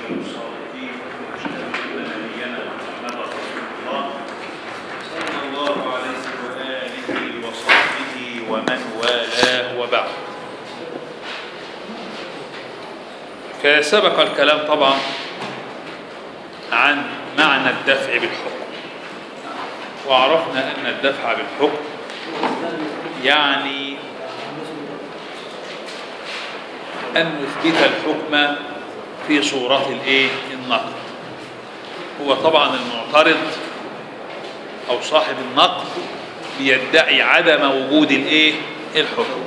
الصالحين واشهد ان نبينا محمدا رسول الله صلى الله عليه واله وصحبه ومن والاه وبعد فسبق الكلام طبعا عن معنى الدفع بالحكم وعرفنا ان الدفع بالحكم يعني أن نثبت الحكم في صورة الإيه؟ النقد هو طبعا المعترض أو صاحب النقد بيدعي عدم وجود الإيه؟ الحكم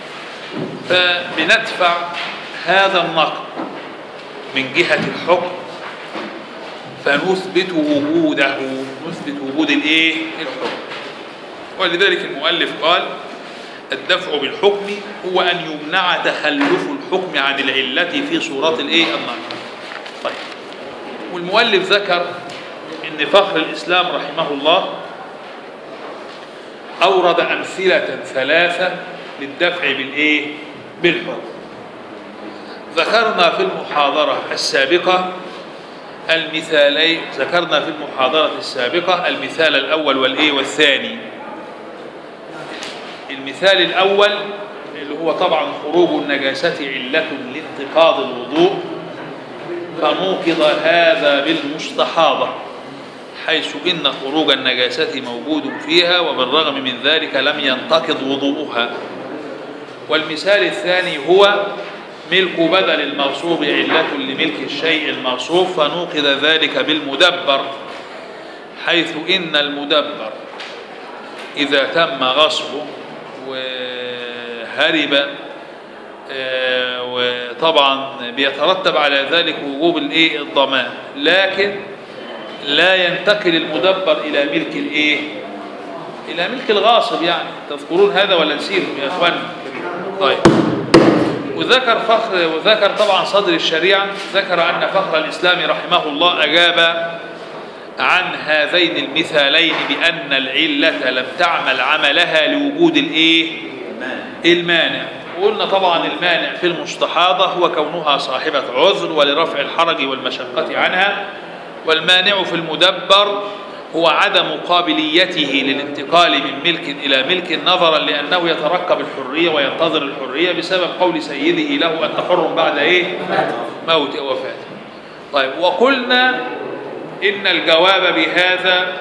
فبندفع هذا النقد من جهة الحكم فنثبت وجوده نثبت وجود الإيه؟ الحكم ولذلك المؤلف قال الدفع بالحكم هو أن يمنع تخلف الحكم عن العلة في صورة الإيه النقد طيب والمؤلف ذكر أن فخر الإسلام رحمه الله أورد أمثلة ثلاثة للدفع بالإيه بالحكم ذكرنا في المحاضرة السابقة المثالين ذكرنا في المحاضرة السابقة المثال الأول والإيه والثاني المثال الأول اللي هو طبعا خروج النجاسة علة لانتقاض الوضوء فنوقض هذا بالمستحاضة حيث إن خروج النجاسة موجود فيها وبالرغم من ذلك لم ينتقض وضوءها والمثال الثاني هو ملك بدل المغصوب علة لملك الشيء المغصوب فنوقض ذلك بالمدبر حيث إن المدبر إذا تم غصبه وهرب وطبعا بيترتب على ذلك وجوب الايه الضمان لكن لا ينتقل المدبر الى ملك الايه الى ملك الغاصب يعني تذكرون هذا ولا نسيتم يا اخوان طيب وذكر فخر وذكر طبعا صدر الشريعه ذكر ان فخر الاسلام رحمه الله اجاب عن هذين المثالين بأن العلة لم تعمل عملها لوجود الايه المانع وقلنا طبعا المانع في المستحاضة هو كونها صاحبة عذر ولرفع الحرج والمشقة عنها والمانع في المدبر هو عدم قابليته للانتقال من ملك إلى ملك نظرا لأنه يترقب الحرية وينتظر الحرية بسبب قول سيده له أنت حر بعد إيه موت أو وفاته طيب وقلنا إن الجواب بهذا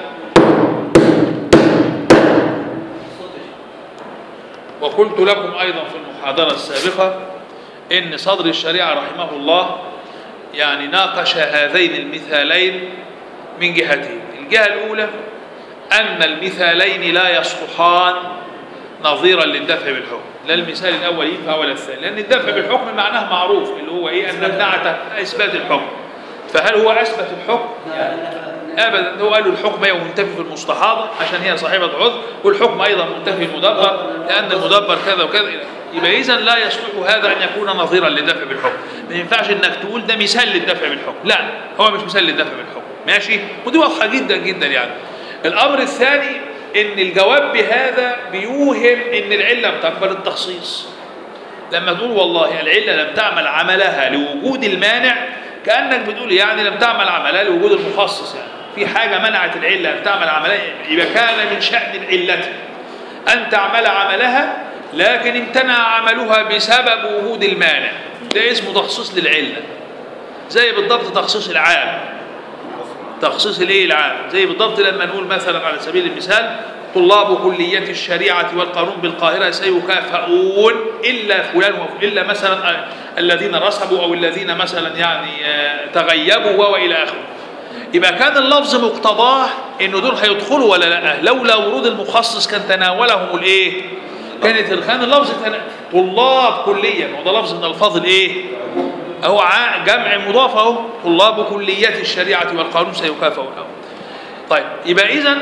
وقلت لكم أيضا في المحاضرة السابقة إن صدر الشريعة رحمه الله يعني ناقش هذين المثالين من جهتين الجهة الأولى أن المثالين لا يصلحان نظيرا للدفع بالحكم لا المثال الأول ينفع ولا الثاني لأن الدفع بالحكم معناه معروف اللي هو إيه أن نمنع إثبات الحكم فهل هو أثبت الحكم؟ ابدا هو قال له الحكم هي منتفي في المستحاضه عشان هي صاحبه عذر والحكم ايضا منتفي في المدبر لان المدبر كذا وكذا يبقى اذا لا يصلح هذا ان يكون نظيرا للدفع بالحكم ما ينفعش انك تقول ده مثال للدفع بالحكم لا هو مش مثال للدفع بالحكم ماشي ودي واضحه جدا جدا يعني الامر الثاني ان الجواب بهذا بيوهم ان العله بتقبل التخصيص لما تقول والله العله لم تعمل عملها لوجود المانع كانك بتقول يعني لم تعمل عملها لوجود المخصص يعني في حاجة منعت العلة أن تعمل عملها يبقى كان من شأن العلة أن تعمل عملها لكن امتنع عملها بسبب وجود المانع ده اسمه تخصيص للعلة زي بالضبط تخصيص العام تخصيص الايه العام زي بالضبط لما نقول مثلا على سبيل المثال طلاب كلية الشريعة والقانون بالقاهرة سيكافئون إلا فلان إلا مثلا الذين رسبوا أو الذين مثلا يعني تغيبوا وإلى آخره يبقى كان اللفظ مقتضاه انه دول هيدخلوا ولا لا لولا ورود المخصص كان تناولهم الايه كانت كان اللفظ تنا... طلاب كليه ما هو ده لفظ من الفاظ الايه اهو جمع مضاف اهو طلاب كليه الشريعه والقانون سيكافئون طيب يبقى اذا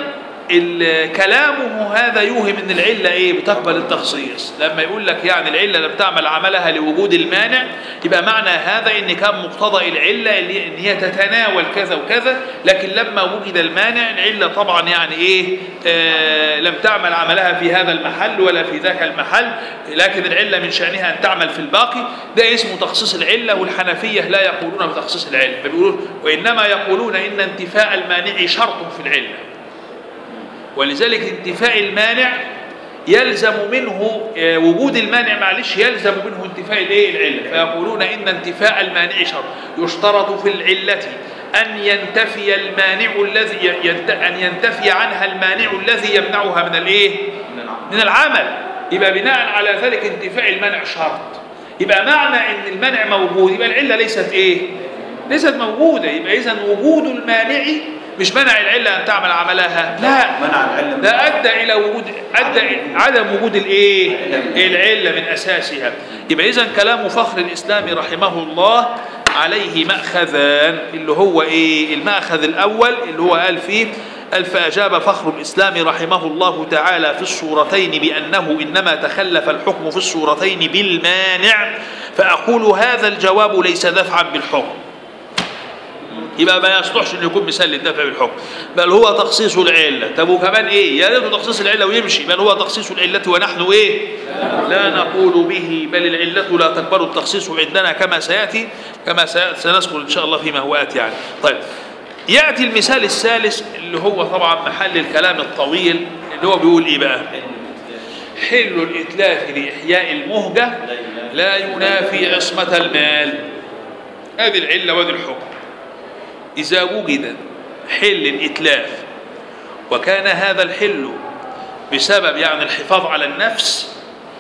ال- كلامه هذا يوهم ان العله ايه بتقبل التخصيص لما يقول لك يعني العله لم تعمل عملها لوجود المانع يبقى معنى هذا ان كان مقتضى العله اللي ان هي تتناول كذا وكذا لكن لما وجد المانع العله طبعا يعني ايه آه لم تعمل عملها في هذا المحل ولا في ذاك المحل لكن العله من شانها ان تعمل في الباقي ده اسمه تخصيص العله والحنفيه لا يقولون بتخصيص العله بيقولون وانما يقولون ان انتفاء المانع شرط في العله ولذلك انتفاء المانع يلزم منه آه، وجود المانع معلش يلزم منه انتفاء الايه العله فيقولون ان انتفاء المانع شرط يشترط في العله ان ينتفي المانع الذي ينت... ان ينتفي عنها المانع الذي يمنعها من الايه من العمل من العمل يبقى بناء على ذلك انتفاء المنع شرط يبقى معنى ان المنع موجود يبقى العله ليست ايه ليست موجوده يبقى اذا وجود المانع مش منع العله ان تعمل عملها لا منع العلة من ده ادى الى وجود ادى عدم وجود الايه العله من اساسها يبقى اذا كلام فخر الاسلام رحمه الله عليه ماخذان اللي هو ايه الماخذ الاول اللي هو قال فيه قال فاجاب فخر الاسلام رحمه الله تعالى في الصورتين بانه انما تخلف الحكم في الصورتين بالمانع فاقول هذا الجواب ليس دفعا بالحكم يبقى ما يصلحش انه يكون مثال للدفع بالحكم بل هو تخصيص العله طب وكمان ايه يا ريته تخصيص العله ويمشي بل هو تخصيص العله ونحن ايه لا نقول به بل العله لا تقبل التخصيص عندنا كما سياتي كما سيأتي سنذكر ان شاء الله فيما هو اتي يعني طيب ياتي المثال الثالث اللي هو طبعا محل الكلام الطويل اللي هو بيقول ايه بقى حل الاتلاف لاحياء المهجه لا ينافي عصمه المال هذه العله وهذه الحكم إذا وجد حل الإتلاف وكان هذا الحل بسبب يعني الحفاظ على النفس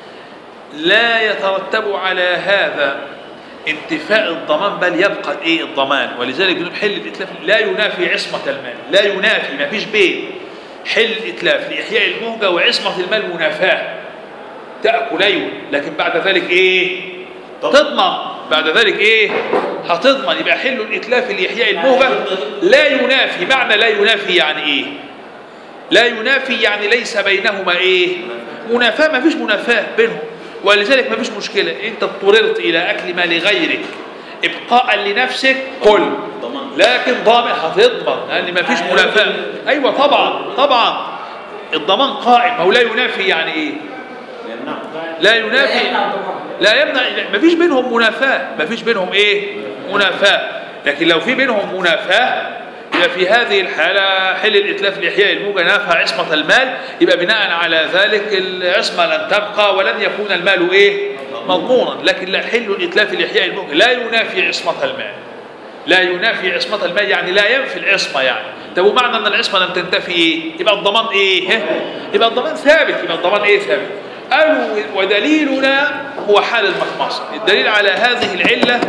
لا يترتب على هذا انتفاء الضمان بل يبقى ايه الضمان ولذلك بنقول حل الاتلاف لا ينافي عصمه المال لا ينافي ما فيش بين حل الاتلاف لاحياء المهجه وعصمه المال منافاه تاكل ايوه لكن بعد ذلك ايه تضمن بعد ذلك ايه هتضمن يبقى حل الاتلاف لاحياء المهجه لا ينافي معنى لا ينافي يعني ايه لا ينافي يعني ليس بينهما ايه منافاه ما فيش منافاه بينهم ولذلك ما فيش مشكله انت اضطررت الى اكل مال غيرك ابقاء لنفسك كل ضمان لكن ضامن هتضمن لان ما فيش منافاه ايوه طبعا طبعا الضمان قائم هو لا ينافي يعني ايه يمنع لا ينافي لا يمنع ما فيش بينهم منافاة ما فيش بينهم ايه منافاة لكن لو في بينهم منافاة يبقى في هذه الحالة حل الإتلاف لإحياء الموجة نافى عصمة المال يبقى بناء على ذلك العصمة لن تبقى ولن يكون المال ايه مضمونا لكن لا حل الإتلاف لإحياء الموجة لا ينافي عصمة المال لا ينافي عصمة المال يعني لا ينفي العصمة يعني طب ومعنى ان العصمة لم تنتفي ايه يبقى الضمان ايه ها؟ يبقى الضمان ثابت يبقى الضمان ايه ثابت قالوا ودليلنا هو حال المخمصة الدليل على هذه العلة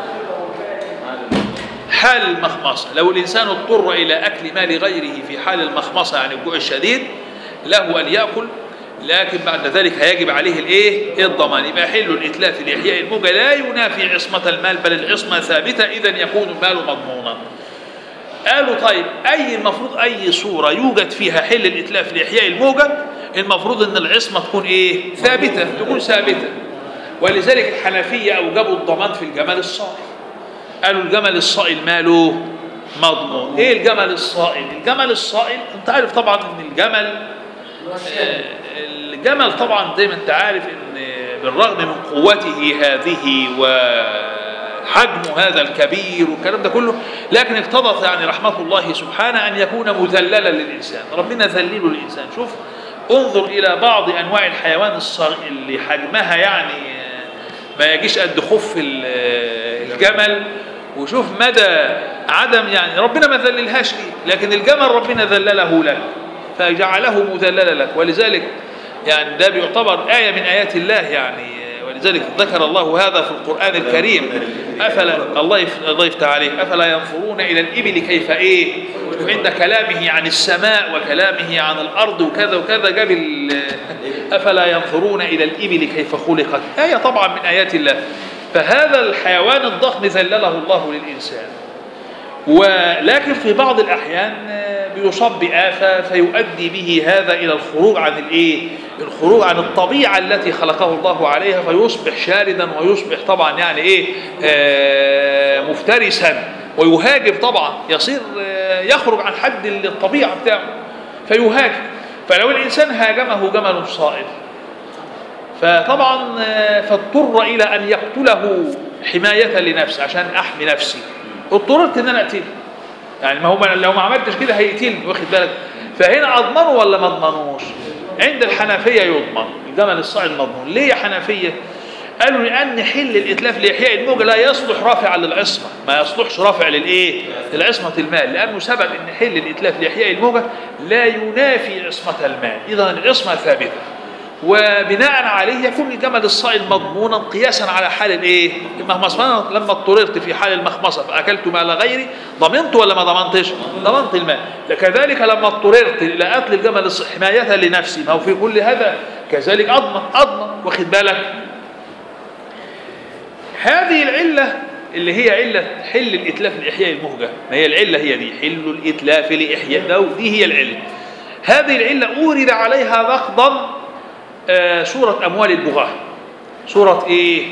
حال المخمصة لو الإنسان اضطر إلى أكل مال غيره في حال المخمصة يعني الجوع الشديد له أن يأكل لكن بعد ذلك هيجب عليه الايه الضمان يبقى حل الاتلاف لاحياء الموجه لا ينافي عصمه المال بل العصمه ثابته اذا يكون المال مضمونا قالوا طيب اي المفروض اي صوره يوجد فيها حل الاتلاف لاحياء الموجه المفروض ان العصمه تكون ايه ثابته تكون ثابته ولذلك الحنفيه اوجبوا الضمان في الجمال الصائل قالوا الجمل الصائل ماله مضمون ايه الجمل الصائل الجمل الصائل انت عارف طبعا ان الجمل آه، الجمل طبعا زي ما انت عارف ان بالرغم من قوته هذه وحجمه هذا الكبير والكلام ده كله لكن اقتضت يعني رحمة الله سبحانه أن يكون مذللا للإنسان ربنا ذلله للإنسان شوف انظر إلى بعض أنواع الحيوان الصغير اللي حجمها يعني ما يجيش قد خف ال- الجمل وشوف مدى عدم يعني ربنا ما ذللهاش ليه لكن الجمل ربنا ذلله لك فجعله مذللا لك ولذلك يعني ده بيعتبر آية من آيات الله يعني ولذلك ذكر الله هذا في القرآن الكريم أفلا الله يف- الله يفتح عليك أفلا ينظرون إلى الإبل كيف إيه عند كلامه عن السماء وكلامه عن الأرض وكذا وكذا جاب ال- أفلا ينظرون إلى الإبل كيف خلقت آية طبعا من آيات الله فهذا الحيوان الضخم ذلله الله للإنسان ولكن في بعض الأحيان آه، بيصاب بآفة فيؤدي به هذا إلى الخروج عن الإيه؟ الخروج عن الطبيعة التي خلقه الله عليها فيصبح شاردا ويصبح طبعا يعني إيه آه، مفترسا ويهاجم طبعا يصير آه، يخرج عن حد الطبيعة بتاعه فيهاجم فلو الإنسان هاجمه جمل صائد فطبعا آه، فاضطر الى ان يقتله حمايه لنفسه عشان احمي نفسي اضطررت ان انا اقتله يعني ما هو أنا لو ما عملتش كده هيقتلني واخد بالك فهنا اضمنه ولا ما اضمنوش عند الحنفيه يضمن الجمل الصاعد مضمون ليه يا حنفيه قالوا لان حل الاتلاف لاحياء الموجه لا يصلح رافعا للعصمه ما يصلحش رافع للايه لعصمه المال لانه سبب ان حل الاتلاف لاحياء الموجه لا ينافي عصمه المال اذا العصمه ثابته وبناء عليه يكون الجمل الصائد مضمونا قياسا على حال الايه؟ المخمصه فأنا لما اضطررت في حال المخمصه فاكلت مال غيري ضمنت ولا ما ضمنتش؟ ضمنت المال، كذلك لما اضطررت الى قتل الجمل الص- حمايه لنفسي ما هو في كل هذا كذلك اضمن اضمن واخد بالك؟ هذه العله اللي هي علة حل الإتلاف لإحياء المهجة ما هي العلة هي دي حل الإتلاف لإحياء ده دي هي العلة هذه العلة أورد عليها نقضا آه، سورة أموال البغاة سورة إيه؟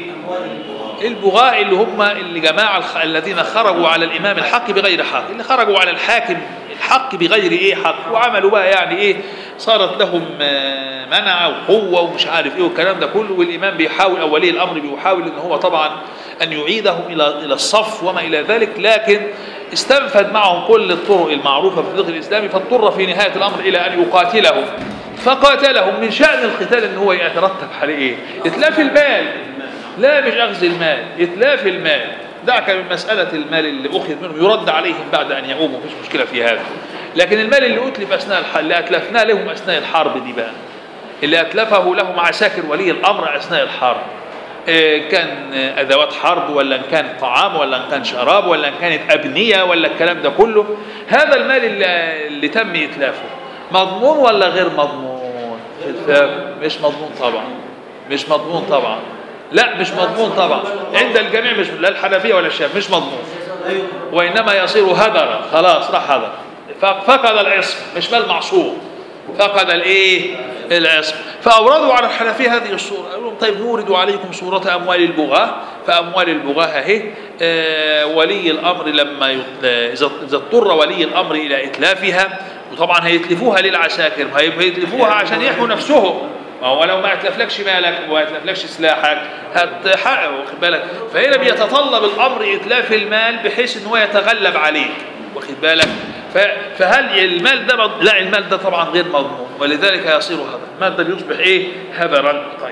البغاة اللي هم اللي جماعة الخ... الذين خرجوا على الإمام الحق بغير حق اللي خرجوا على الحاكم الحق بغير إيه حق وعملوا بقى يعني إيه صارت لهم آه، منع وقوة ومش عارف إيه والكلام ده كله والإمام بيحاول أو ولي الأمر بيحاول إن هو طبعا أن يعيدهم إلى إلى الصف وما إلى ذلك لكن استنفذ معهم كل الطرق المعروفة في الفقه الإسلامي فاضطر في نهاية الأمر إلى أن يقاتلهم فقاتلهم من شأن القتال ان هو يترتب عليه ايه اتلاف المال لا مش اخذ المال اتلاف المال دعك من مسألة المال اللي أخذ منهم يرد عليهم بعد أن يعوموا مفيش مشكلة في هذا لكن المال اللي أتلف أثناء الحرب اللي أتلفناه لهم أثناء الحرب دي بقى اللي أتلفه لهم عساكر ولي الأمر أثناء الحرب إن كان أدوات حرب ولا إن كان طعام ولا إن كان شراب ولا إن كانت أبنية ولا الكلام ده كله هذا المال اللي, اللي تم إتلافه مضمون ولا غير مضمون في الفهم مش مضمون طبعا مش مضمون طبعا لا مش مضمون طبعا عند الجميع مش لا الحنفيه ولا الشافعيه مش مضمون وانما يصير هدرا خلاص راح هدر فقد العصم مش مال معصوم فقد الايه العصم فاوردوا على الحنفيه هذه الصوره قالوا لهم طيب نورد عليكم صوره اموال البغاه فاموال البغاه اهي آه ولي الامر لما يت- اذا إذا اضطر ولي الامر الى اتلافها وطبعا هيتلفوها للعساكر هيتلفوها عشان يحموا نفسهم ما هو لو ما اتلفلكش مالك وما اتلفلكش سلاحك هتحقق واخد بالك فهنا بيتطلب الامر اتلاف المال بحيث ان هو يتغلب عليك واخد بالك ف- فهل المال ده مض- لا المال ده طبعا غير مضمون ولذلك يصير هدر المال ده بيصبح ايه هدرا طيب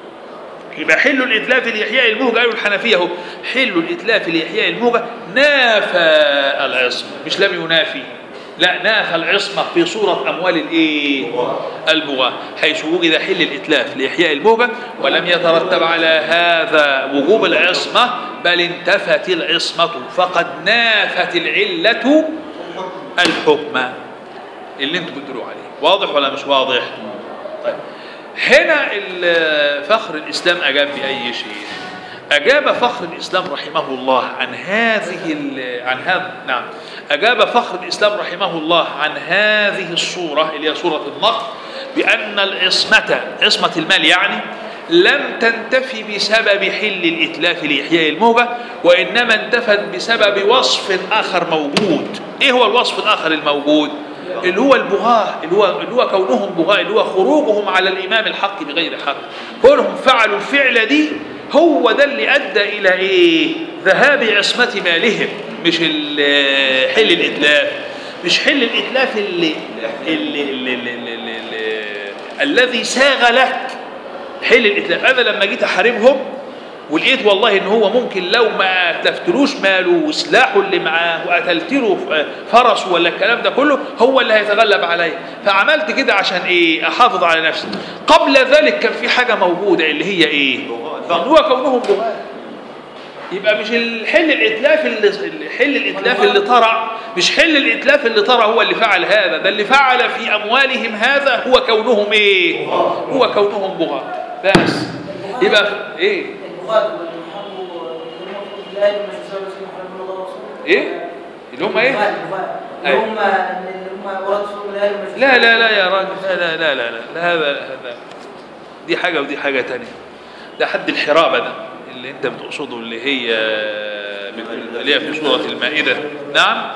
يبقى حل الاتلاف لاحياء الموجه قالوا الحنفيه اهو حل الاتلاف لاحياء الموجه نافى العصمه مش لم ينافي لا نافى العصمه في صوره اموال الايه البغاة حيث وجد حل الاتلاف لاحياء الموجه ولم يترتب على هذا وجوب العصمه بل انتفت العصمه فقد نافت العله الحكم اللي انتم بتقولوا عليه واضح ولا مش واضح طيب هنا ال- فخر الإسلام أجاب بأي شيء أجاب فخر الإسلام رحمه الله عن هذه ال- عن هذا نعم أجاب فخر الإسلام رحمه الله عن هذه الصورة اللي هي صورة النقد بأن العصمة عصمة المال يعني لم تنتفي بسبب حل الإتلاف لإحياء الموجة وإنما انتفت بسبب وصف آخر موجود إيه هو الوصف الآخر الموجود؟ اللي هو البغاة اللي هو اللي هو كونهم بغاة اللي هو خروجهم على الإمام الحق بغير حق كونهم فعلوا الفعلة دي هو ده اللي أدى إلى إيه ذهاب عصمة مالهم مش ال- حل الإتلاف مش حل الإتلاف اللي, اللي, اللي, اللي, اللي, اللي, اللي الذي ساغ لك حل الإتلاف أنا لما جيت أحاربهم ولقيت والله ان هو ممكن لو ما اتلفتلوش ماله وسلاحه اللي معاه وقتلت له فرسه ولا الكلام ده كله هو اللي هيتغلب عليا فعملت كده عشان ايه احافظ على نفسي قبل ذلك كان في حاجه موجوده اللي هي ايه ان هو كونهم بغاة يبقى مش الحل الاتلاف اللي حل الاتلاف اللي طرع مش حل الاتلاف اللي طرع هو اللي فعل هذا ده اللي فعل في اموالهم هذا هو كونهم ايه هو كونهم بغاة بس يبقى ايه البغاة واللي حرموا المفروض لا يجوز الزواج من حرم الله ورسوله ايه اللي هم ايه البغاة- البغاة. اللي أيوة. هم اللي هم ورد فيهم الآية والمجلس. لا لا لا يا راجل لا لا لا لا, لا, لا هذا هذا دي حاجة ودي حاجة تانية ده حد الحرابة ده اللي انت بتقصده اللي هي بتقول- اللي هي في سورة المائدة نعم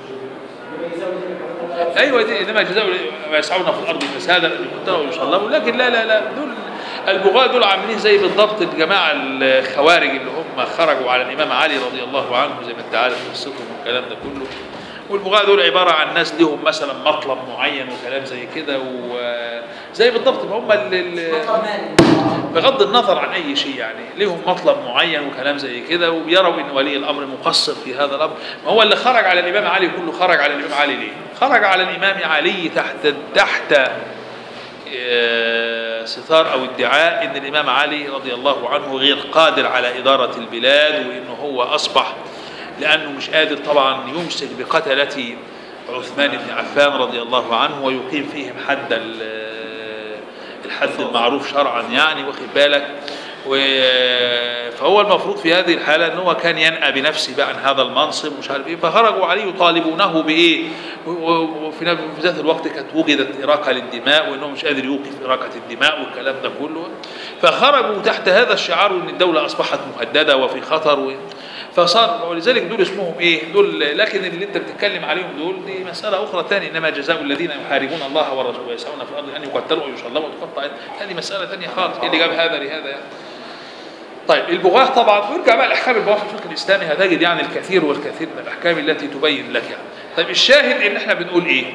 ايوه دي انما جزاء ما يسعون في الارض فسادا ان يقتلوا ويصلبوا لكن لا لا لا دول البغاة دول عاملين زي بالضبط الجماعه الخوارج اللي هم خرجوا على الامام علي رضي الله عنه زي ما انت عارف قصتهم والكلام ده كله والبغاة دول عباره عن ناس لهم مثلا مطلب معين وكلام زي كده وزي بالضبط ما هم اللي مطلب مالي. بغض النظر عن اي شيء يعني لهم مطلب معين وكلام زي كده وبيروا ان ولي الامر مقصر في هذا الامر ما هو اللي خرج على الامام علي كله خرج على الامام علي ليه خرج على الامام علي تحت تحت آه، ستار او ادعاء ان الامام علي رضي الله عنه غير قادر على اداره البلاد وانه هو اصبح لانه مش قادر طبعا يمسك بقتله عثمان بن عفان رضي الله عنه ويقيم فيهم حد ال- الحد المعروف شرعا يعني واخد بالك و- فهو المفروض في هذه الحالة ان هو كان ينأى بنفسه بقى عن هذا المنصب ومش عارف ايه فخرجوا عليه يطالبونه بايه و- و- وفي نفس- في ذات الوقت كانت وجدت إراقة للدماء وانه مش قادر يوقف إراقة الدماء والكلام ده كله فخرجوا تحت هذا الشعار ان الدولة اصبحت مهددة وفي خطر و... فصار ولذلك دول اسمهم ايه دول لكن اللي انت بتتكلم عليهم دول دي مساله اخرى ثانيه انما جزاء الذين يحاربون الله ورسوله ويسعون في الارض ان يقتلوا ويصلبوا وتقطع هذه مساله ثانيه خالص ايه اللي جاب هذا لهذا يعني طيب البغاة طبعا ويرجع بقى لاحكام البغاة في الفقه الاسلامي هتجد يعني الكثير والكثير من الاحكام التي تبين لك يعني طيب الشاهد ان احنا بنقول ايه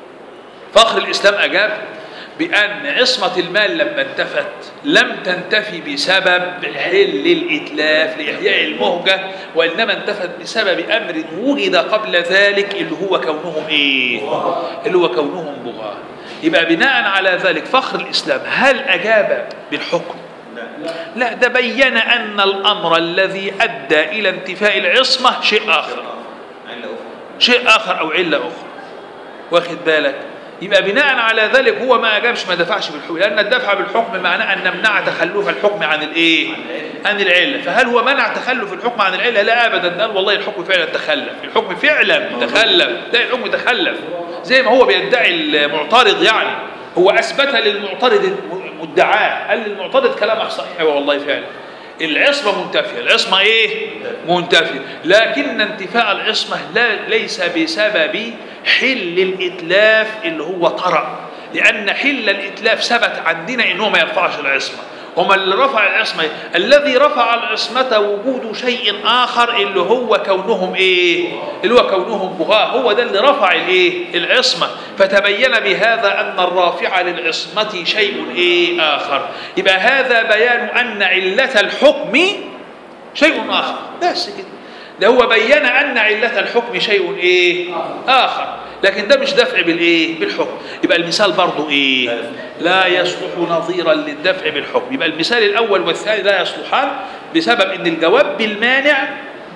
فخر الاسلام اجاب بان عصمه المال لما انتفت لم تنتفي بسبب حل الاتلاف لاحياء المهجه وانما انتفت بسبب امر وجد قبل ذلك اللي هو كونهم ايه اللي هو كونهم بغاه يبقى بناء على ذلك فخر الاسلام هل اجاب بالحكم لا ده بين ان الامر الذي ادى الى انتفاء العصمه شيء اخر علة أخرى شيء اخر او عله اخرى واخد بالك يبقى بناء على ذلك هو ما اجابش ما دفعش بالحكم لان الدفع بالحكم معناه ان نمنع تخلف الحكم عن الايه عن العله فهل هو منع تخلف الحكم عن العله لا ابدا قال والله الحكم فعلا تخلف الحكم فعلا تخلف لا الحكم تخلف زي ما هو بيدعي المعترض يعني هو اثبت للمعترض مدعاه قال للمعترض كلامك صحيح والله فعلا العصمة منتفية العصمة ايه منتفية لكن انتفاء العصمة لا ليس بسبب حل الإتلاف اللي هو طرأ لأن حل الإتلاف ثبت عندنا إنه ما يرفعش العصمة هما اللي رفع العصمة الذي رفع العصمة وجود شيء آخر اللي هو كونهم إيه اللي هو كونهم بغاة هو ده اللي رفع الإيه العصمة فتبين بهذا أن الرافع للعصمة شيء إيه آخر يبقى هذا بيان أن علة الحكم شيء آخر بس كده ده هو بين أن علة الحكم شيء إيه آخر لكن ده مش دفع بالإيه بالحكم يبقى المثال برضو إيه لا يصلح نظيرا للدفع بالحكم يبقى المثال الأول والثاني لا يصلحان بسبب أن الجواب بالمانع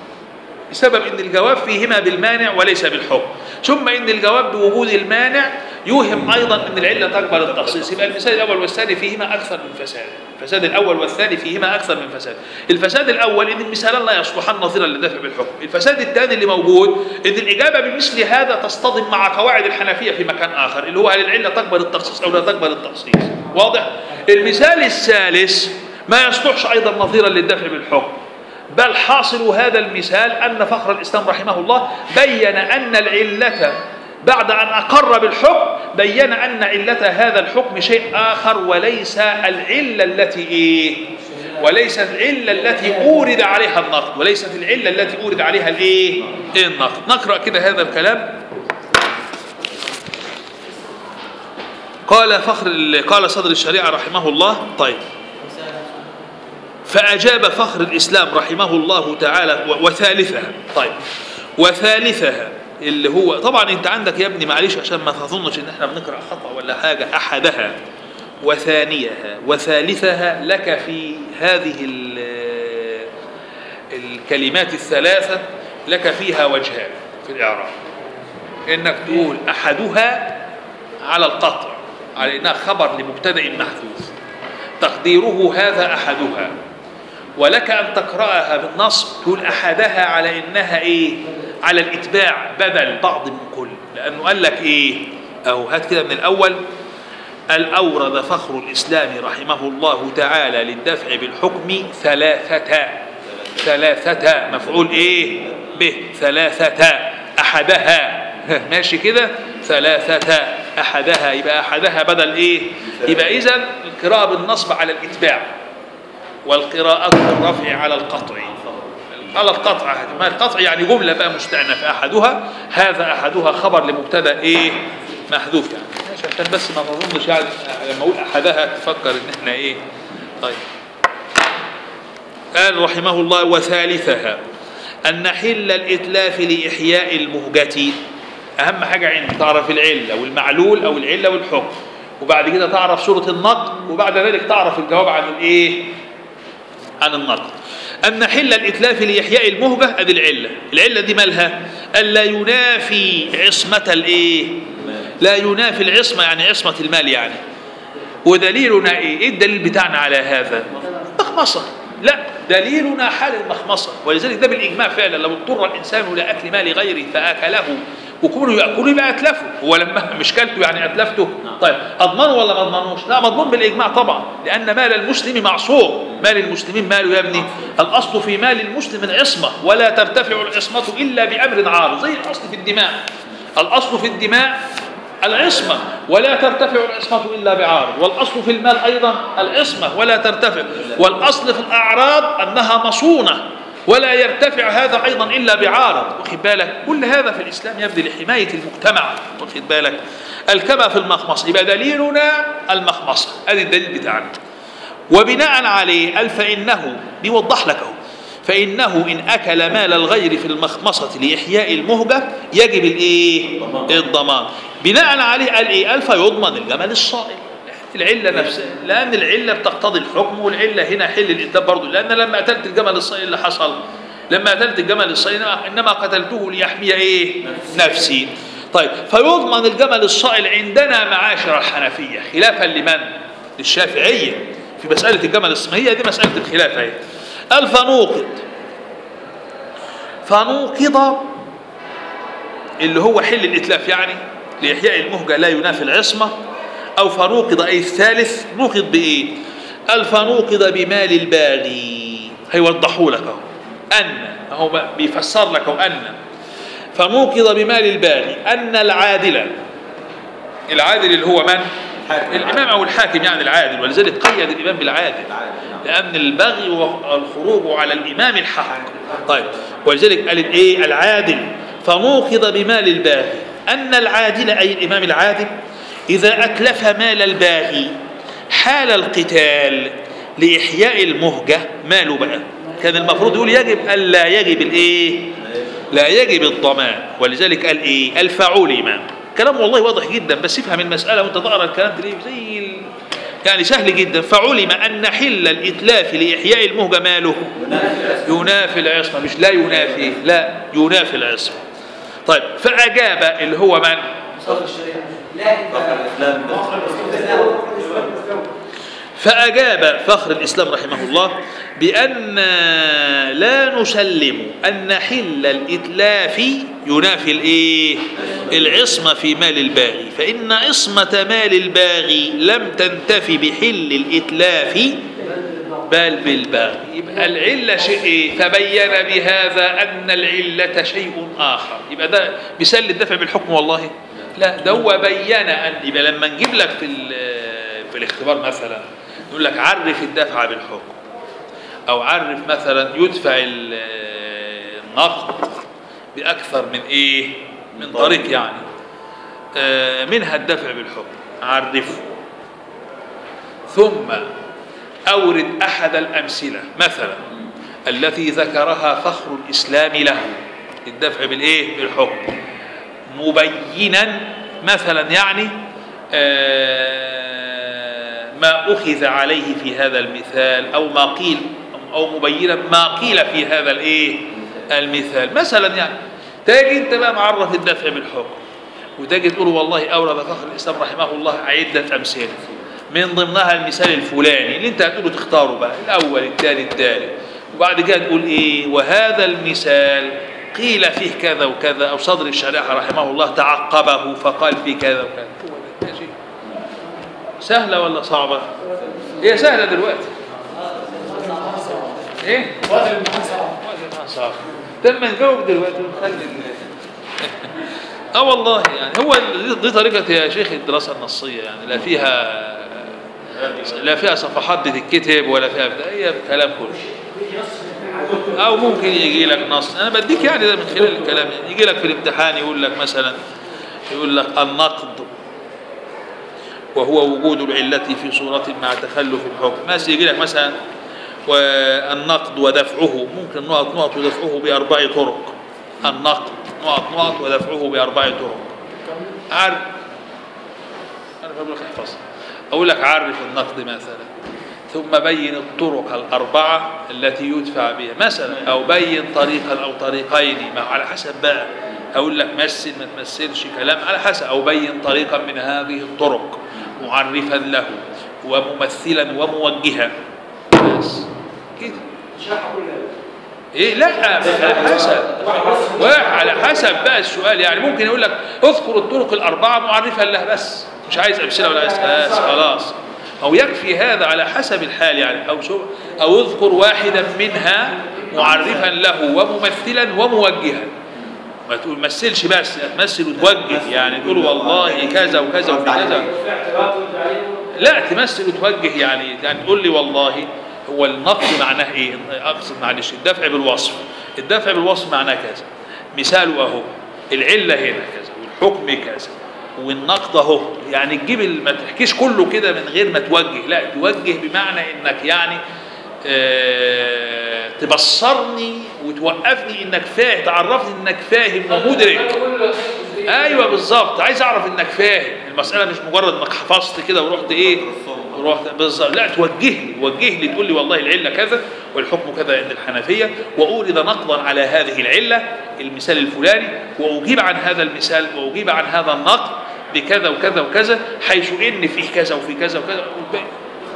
بسبب ان الجواب فيهما بالمانع وليس بالحكم ثم ان الجواب بوجود المانع يوهم ايضا ان العله تقبل التخصيص يبقى المثال الاول والثاني فيهما اكثر من فساد الفساد الاول والثاني فيهما اكثر من فساد الفساد الاول ان المثالان لا يصلحان نظيرا للدفع بالحكم الفساد الثاني اللي موجود ان الاجابه بمثل هذا تصطدم مع قواعد الحنفيه في مكان اخر اللي هو هل العله تقبل التخصيص او لا تقبل التخصيص واضح المثال الثالث ما يصلحش ايضا نظيرا للدفع بالحكم بل حاصل هذا المثال أن فخر الإسلام رحمه الله بين أن العلة بعد أن أقر بالحكم بين أن علة هذا الحكم شيء آخر وليس العلة التي إيه وليست العلة التي أورد عليها النقد وليست العلة التي أورد عليها الإيه النقد نقرأ كده هذا الكلام قال فخر قال صدر الشريعة رحمه الله طيب فأجاب فخر الإسلام رحمه الله تعالى و- وثالثها طيب وثالثها اللي هو طبعا انت عندك يا ابني معلش عشان ما تظنش ان احنا بنقرا خطا ولا حاجه احدها وثانيها وثالثها لك في هذه ال- الكلمات الثلاثه لك فيها وجهان في الاعراب انك تقول احدها على القطع على انها خبر لمبتدا محذوف تقديره هذا احدها ولك ان تقراها بالنصب تقول احدها على انها ايه على الاتباع بدل بعض من كل لانه قال لك ايه اهو هات كده من الاول الأورد فخر الإسلام رحمه الله تعالى للدفع بالحكم ثلاثة ثلاثة مفعول إيه به ثلاثة أحدها ماشي كده ثلاثة أحدها يبقى أحدها بدل إيه يبقى إذا القراءة بالنصب على الإتباع والقراءة بالرفع على القطع على القطع ما القطع يعني جملة بقى مستأنفة أحدها هذا أحدها خبر لمبتدأ إيه محذوف يعني ماشي عشان بس ما نظنش يعني لما أقول أحدها تفكر إن إحنا إيه طيب قال رحمه الله وثالثها أن حل الإتلاف لإحياء المهجة أهم حاجة عندك تعرف العلة والمعلول أو العلة والحكم وبعد كده تعرف صورة النقد وبعد ذلك تعرف الجواب عن الإيه عن النقد أن حل الإتلاف لإحياء المهجة أدي العلة العلة دي مالها ألا ينافي عصمة الإيه لا ينافي العصمة يعني عصمة المال يعني ودليلنا إيه إيه الدليل بتاعنا على هذا مخمصة لا دليلنا حال المخمصة ولذلك ده بالإجماع فعلا لو اضطر الإنسان لأكل مال غيره فأكله وكونه يأكله يبقى أتلفه هو لما مش كلته يعني أتلفته طيب أضمنه ولا ما أضمنوش لا مضمون بالإجماع طبعا لأن مال المسلم معصوم مال المسلمين ماله يا ابني الأصل في مال المسلم العصمة ولا ترتفع العصمة إلا بأمر عارض زي الأصل في الدماء الأصل في الدماء العصمة ولا ترتفع العصمة إلا بعارض والأصل في المال أيضا العصمة ولا ترتفع والأصل في الأعراض أنها مصونة ولا يرتفع هذا أيضا إلا بعارض واخد بالك كل هذا في الإسلام يبدي لحماية المجتمع واخد بالك الكما في المخمصة يبقى دليلنا المخمصة هذا الدليل بتاعنا وبناء عليه قال فإنه بيوضح لك اهو فإنه إن أكل مال الغير في المخمصة لإحياء المهجة يجب الإيه؟ الضمان بناء عليه قال إيه؟ قال فيضمن الجمل الصائل العلة نفسها لأن العلة بتقتضي الحكم والعلة هنا حل الإنتاج برضه لأن لما قتلت الجمل الصائل اللي حصل لما قتلت الجمل الصائل إنما قتلته ليحمي إيه؟ نفسي طيب فيضمن الجمل الصائل عندنا معاشر الحنفية خلافا لمن؟ للشافعية في مسألة الجمل الصائل هي دي مسألة الخلاف اهي قال فنوقض فنوقض اللي هو حل الإتلاف يعني لإحياء المهجة لا ينافي العصمة أو فنوقض أي الثالث نوقض بإيه؟ قال فنوقض بمال الباغي هيوضحوا لك أهو أن هو بيفسر لك أهو أن فنوقض بمال الباغي أن العادل العادل اللي هو من؟ الإمام أو الحاكم يعني العادل ولذلك قيد الإمام بالعادل لأن البغي هو الخروج على الإمام الحق طيب ولذلك قال الإيه العادل فنوقض بمال الباغي أن العادل أي الإمام العادل إذا أتلف مال الباغي حال القتال لإحياء المهجة ماله بقى كان المفروض يقول يجب ألا يجب الإيه لا يجب الضمان ولذلك قال إيه الفعولم كلام والله واضح جدا بس افهم المسألة وانت تقرأ الكلام تلاقيه زي ال... يعني سهل جدا فعلم أن حل الإتلاف لإحياء المهجة ماله ينافي العصمة مش لا ينافي لا ينافي العصمة طيب فأجاب اللي هو من فأجاب فخر الإسلام رحمه الله بأن لا نسلم أن حل الإتلاف ينافي الإيه؟ العصمة في مال الباغي فإن عصمة مال الباغي لم تنتفي بحل الإتلاف بل بالباغي يبقى العلة شيء إيه؟ تبين بهذا أن العلة شيء آخر يبقى ده مثال الدفع بالحكم والله لا ده هو بين أن يبقى لما نجيب لك في في الاختبار مثلا يقول لك عرف الدفع بالحكم او عرف مثلا يدفع النقد باكثر من ايه من طريق يعني آه منها الدفع بالحكم عرفه ثم اورد احد الامثله مثلا التي ذكرها فخر الاسلام له الدفع بالايه بالحكم مبينا مثلا يعني آه ما أخذ عليه في هذا المثال أو ما قيل أو مبينا ما قيل في هذا الإيه المثال مثلا يعني تاجي أنت بقى معرف الدفع بالحكم وتجي تقول والله أورد فخر الإسلام رحمه الله عدة أمثلة من ضمنها المثال الفلاني اللي أنت هتقوله تختاره بقى الأول الثاني الثالث وبعد كده تقول إيه وهذا المثال قيل فيه كذا وكذا أو صدر الشريعة رحمه الله تعقبه فقال فيه كذا وكذا هو ده ماشي سهلة ولا صعبة؟ هي سهلة دلوقتي ايه؟ وقت الامتحان صعب وقت ما صعب لما نجاوب دلوقتي ونخلي ال- اه والله يعني هو دي- دي طريقة يا شيخ الدراسة النصية يعني لا فيها لا فيها صفحات بتتكتب ولا فيها بتاع هي كلام كله او ممكن يجي لك نص انا بديك يعني ده من خلال الكلام يعني يجي لك في الامتحان يقول لك مثلا يقول لك النقد وهو وجود العلة في صورة مع تخلف الحكم مثلا يجي لك مثلا والنقد ودفعه ممكن نقط نقط ودفعه بأربع طرق النقد نقط نقط ودفعه بأربع طرق عارف أنا بقول لك احفظ أقول لك عرف النقد مثلا ثم بين الطرق الأربعة التي يدفع بها مثلا أو بين طريقا أو طريقين ما على حسب بقى أقول لك مثل ما تمثلش كلام على حسب أو بين طريقا من هذه الطرق معرفا له وممثلا وموجها بس كده ايه لا على حسب وعلى حسب بقى السؤال يعني ممكن يقول لك اذكر الطرق الاربعه معرفا لها بس مش عايز امثله ولا عايز بس خلاص او يكفي هذا على حسب الحال يعني او شو او اذكر واحدا منها معرفا له وممثلا وموجها ما تقول مثلش بس تمثل وتوجه يعني تقول والله كذا وكذا وفي كذا لا تمثل وتوجه يعني يعني تقول لي والله هو النقد معناه ايه؟ اقصد معلش الدفع بالوصف الدفع بالوصف معناه كذا مثاله اهو العله هنا كذا والحكم كذا والنقد اهو يعني تجيب ال- ما تحكيش كله كده من غير ما توجه لا توجه بمعنى انك يعني آه تبصرني وتوقفني انك فاهم تعرفني انك فاهم ومدرك ايوه بالظبط عايز اعرف انك فاهم المساله مش مجرد انك حفظت كده ورحت ايه ورحت بالظبط لا توجه لي وجه لي تقول لي والله العله كذا والحكم كذا عند الحنفيه واورد نقضا على هذه العله المثال الفلاني واجيب عن هذا المثال واجيب عن هذا النقد بكذا وكذا وكذا حيث ان فيه كذا وفي كذا وكذا والباقي.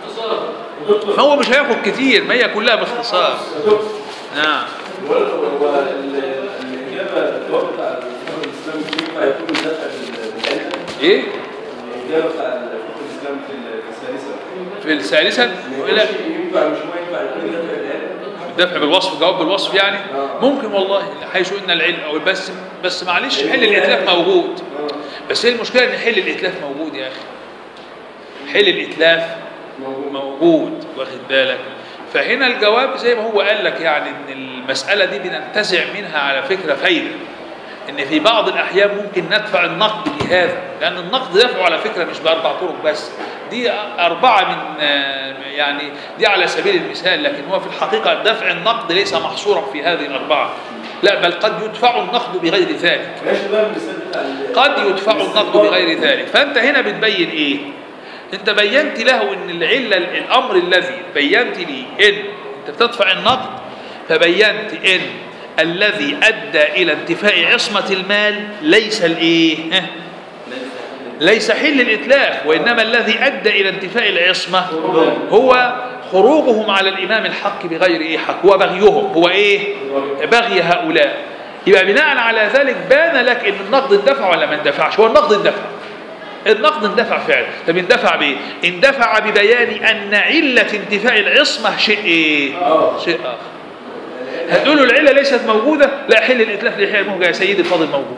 هو مش هياخد كتير ما هي كلها باختصار نعم هو هو ال- الإجابة الجواب بتاع الفقه الإسلامي ينفع يكون مدافع بالعلة؟ ايه الإجابة بتاع الفقه الإسلامي في الثالثة في الثالثة لا ينفع مش ما ينفع يكون مدافع بالعلة؟ الدفع بالوصف جواب بالوصف يعني ممكن والله حيث ان العلم او بس بس معلش حل الاتلاف موجود بس هي المشكله ان حل الاتلاف موجود يا اخي حل الاتلاف موجود واخد بالك فهنا الجواب زي ما هو قال لك يعني ان المساله دي بننتزع منها على فكره فايده ان في بعض الاحيان ممكن ندفع النقد بهذا لان النقد دفعه على فكره مش باربع طرق بس دي اربعه من آه، يعني دي على سبيل المثال لكن هو في الحقيقه دفع النقد ليس محصورا في هذه الاربعه لا بل قد يدفع النقد بغير ذلك ماشي بقى المثال بتاع ال- قد يدفع النقد بغير ذلك فانت هنا بتبين ايه انت بينت له ان العله الامر الذي بينت لي ان انت بتدفع النقد فبينت ان الذي ادى الى انتفاء عصمه المال ليس الايه ها؟ ليس حل الاتلاف وانما الذي ادى الى انتفاء العصمه هو خروجهم على الامام الحق بغير ايه حق هو بغيهم هو ايه بغي هؤلاء يبقى بناء على ذلك بان لك ان النقد اندفع ولا ما اندفعش هو النقد اندفع النقد اندفع فعلا طب اندفع بايه اندفع ببيان ان عله انتفاء العصمه شيء ايه شيء اخر هتقولوا العله ليست موجوده لا حل الاتلاف للحياه المهجه يا سيدي الفاضل موجود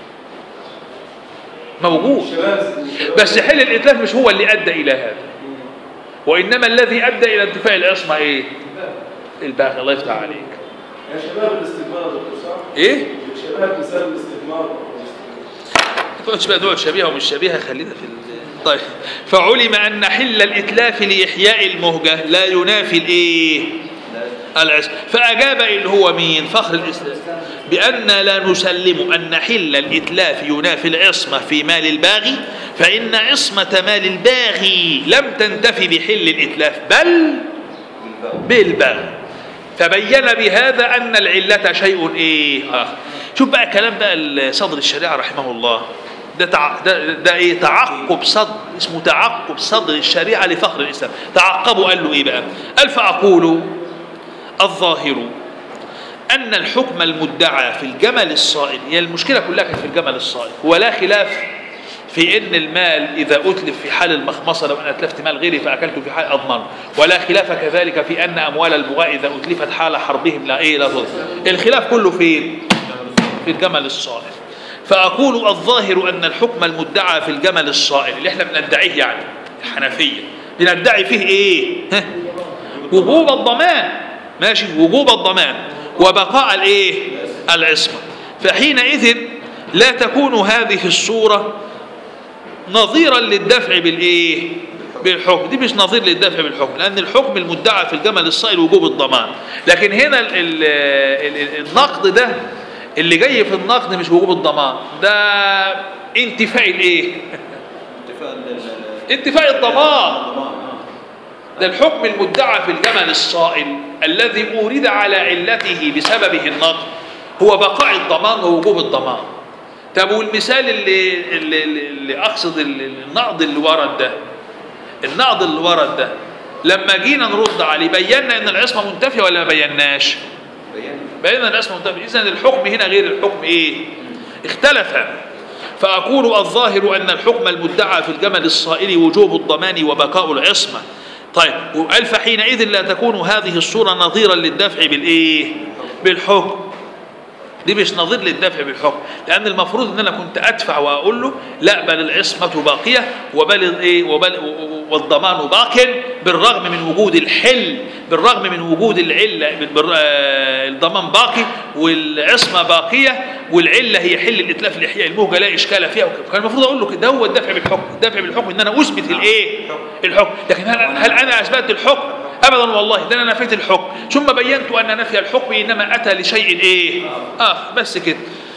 موجود شباب بس حل الاتلاف مش هو اللي ادى الى هذا وانما الذي ادى الى انتفاء العصمه ايه الباغي الله يفتح عليك يا شباب الاستثمار يا دكتور صح؟ ايه شباب مثال الاستثمار ما تقعدش بقى دول شبيهه ومش شبيهه خلينا في ال- طيب فعلم ان حل الاتلاف لاحياء المهجه لا ينافي الايه العصمة فأجاب اللي هو مين فخر الإسلام بأن لا نسلم أن حل الإتلاف ينافي العصمة في مال الباغي فإن عصمة مال الباغي لم تنتفي بحل الإتلاف بل بالبغي فبين بهذا أن العلة شيء إيه آخر شوف بقى كلام بقى صدر الشريعة رحمه الله ده تع... ده, ده ايه تعقب صدر اسمه تعقب صدر الشريعة لفخر الإسلام تعقبوا قال له ايه بقى قال فأقول الظاهر أن الحكم المدعى في الجمل الصائل هي المشكلة كلها كانت في الجمل الصائل ولا خلاف في ان المال اذا اتلف في حال المخمصه لو انا اتلفت مال غيري فاكلته في حال اضمنه ولا خلاف كذلك في ان اموال البغاة اذا اتلفت حال حربهم لا ايه لا تضمن الخلاف كله فين في الجمل الصائل فاقول الظاهر ان الحكم المدعى في الجمل الصائل اللي احنا بندعيه يعني الحنفيه بندعي فيه ايه ها؟ وجوب الضمان ماشي وجوب الضمان وبقاء الايه العصمه فحينئذ لا تكون هذه الصوره نظيرا للدفع بالايه بالحكم دي مش نظير للدفع بالحكم لان الحكم المدعى في الجمل الصائل وجوب الضمان لكن هنا ال ال ال النقد ده اللي جاي في النقد مش وجوب الضمان ده انتفاء الايه انتفاء الضمان ده الحكم المدعى في الجمل الصائل الذي أورد على علته بسببه النقد هو بقاء الضمان ووجوب الضمان طب والمثال اللي, اللي, اللي أقصد النقد اللي ورد ده النقد اللي ورد ده لما جينا نرد عليه بينا ان العصمه منتفيه ولا ما بيناش؟ بينا ان العصمه منتفيه اذا الحكم هنا غير الحكم ايه؟ اختلف فاقول الظاهر ان الحكم المدعى في الجمل الصائل وجوب الضمان وبقاء العصمه طيب وقال فحينئذ لا تكون هذه الصورة نظيرا للدفع بالإيه؟ بالحكم دي مش نظير للدفع بالحكم لأن المفروض إن أنا كنت أدفع وأقول له لا بل العصمة باقية وبل إيه وبل والضمان باق بالرغم من وجود الحل بالرغم من وجود العلة الضمان باقي والعصمة باقية والعلة هي حل الإتلاف الإحياء المهجة لا إشكال فيها كان المفروض أقول له كده هو الدفع بالحكم الدفع بالحكم إن أنا أثبت الإيه الحكم لكن هل, هل أنا أثبت الحكم ابدا والله ده انا نفيت الحكم ثم بينت ان نفي الحكم انما اتى لشيء ايه اه بس كده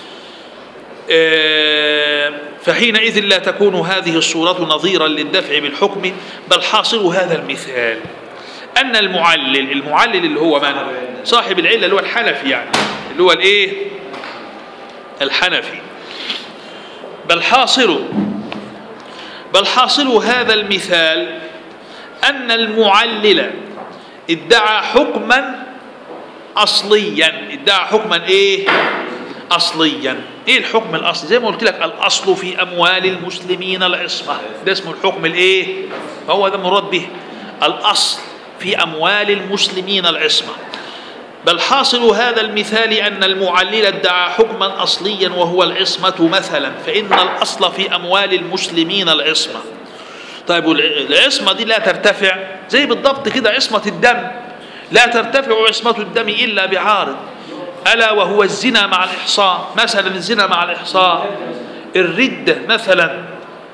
آه فحينئذ لا تكون هذه الصورة نظيرا للدفع بالحكم بل حاصل هذا المثال أن المعلل المعلل اللي هو من صاحب العلة اللي هو الحنفي يعني اللي هو الايه الحنفي بل حاصل بل حاصل هذا المثال أن المعلل ادعى حكما أصليا ادعى حكما إيه أصليا إيه الحكم الأصلي زي ما قلت لك الأصل في أموال المسلمين العصمة ده اسمه الحكم الإيه هو ده مراد به الأصل في أموال المسلمين العصمة بل حاصل هذا المثال أن المعلل ادعى حكما أصليا وهو العصمة مثلا فإن الأصل في أموال المسلمين العصمة طيب العصمة دي لا ترتفع زي بالضبط كده عصمة الدم لا ترتفع عصمة الدم إلا بعارض ألا وهو الزنا مع الإحصاء مثلا الزنا مع الإحصاء الردة مثلا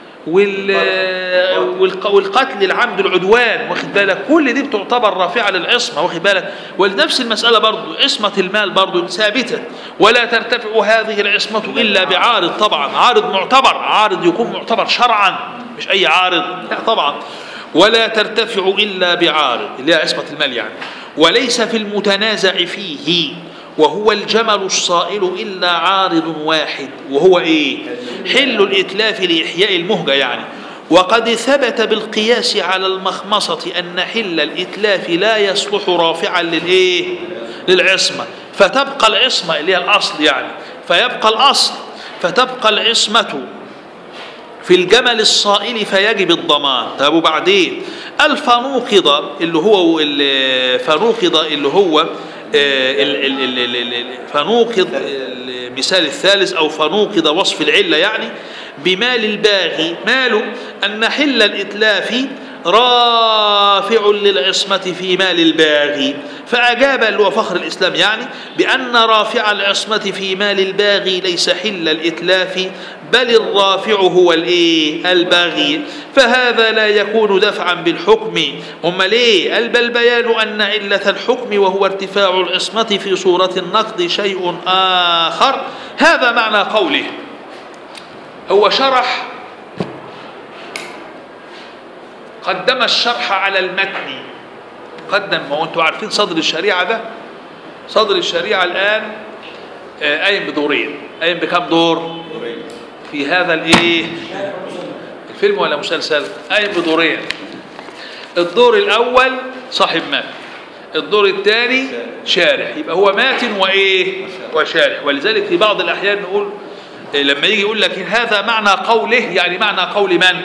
والقتل العمد العدوان واخد بالك كل دي بتعتبر رافعة للعصمة واخد بالك ولنفس المسألة برضو عصمة المال برضو ثابتة ولا ترتفع هذه العصمة إلا بعارض طبعا عارض معتبر عارض يكون معتبر شرعا مش أي عارض لا طبعا ولا ترتفع إلا بعارض اللي هي عصمة المال يعني وليس في المتنازع فيه وهو الجمل الصائل إلا عارض واحد وهو إيه حل الإتلاف لإحياء المهجة يعني وقد ثبت بالقياس على المخمصة أن حل الإتلاف لا يصلح رافعا للإيه للعصمة فتبقى العصمة اللي هي الأصل يعني فيبقى الأصل فتبقى العصمة في الجمل الصائل فيجب الضمان طب وبعدين الفنوقض اللي هو فنوقض اللي هو فنوقض المثال الثالث أو فنوقض وصف العلة يعني بمال الباغي ماله أن حل الإتلاف رافع للعصمة في مال الباغي فأجاب اللي هو فخر الإسلام يعني بأن رافع العصمة في مال الباغي ليس حل الإتلاف بل الرافع هو الإيه الباغي فهذا لا يكون دفعا بالحكم أما ليه بل بيان أن علة الحكم وهو ارتفاع العصمة في صورة النقد شيء آخر هذا معنى قوله هو شرح قدم الشرح على المتن قدم ما هو انتوا عارفين صدر الشريعة ده صدر الشريعة الآن قايم بدورين قايم بكم دور في هذا الايه الفيلم ولا مسلسل قايم بدورين الدور الأول صاحب مال الدور الثاني شارح يبقى هو ماتن وايه وشارح ولذلك في بعض الاحيان نقول إيه، لما يجي يقول لك هذا معنى قوله يعني معنى قول من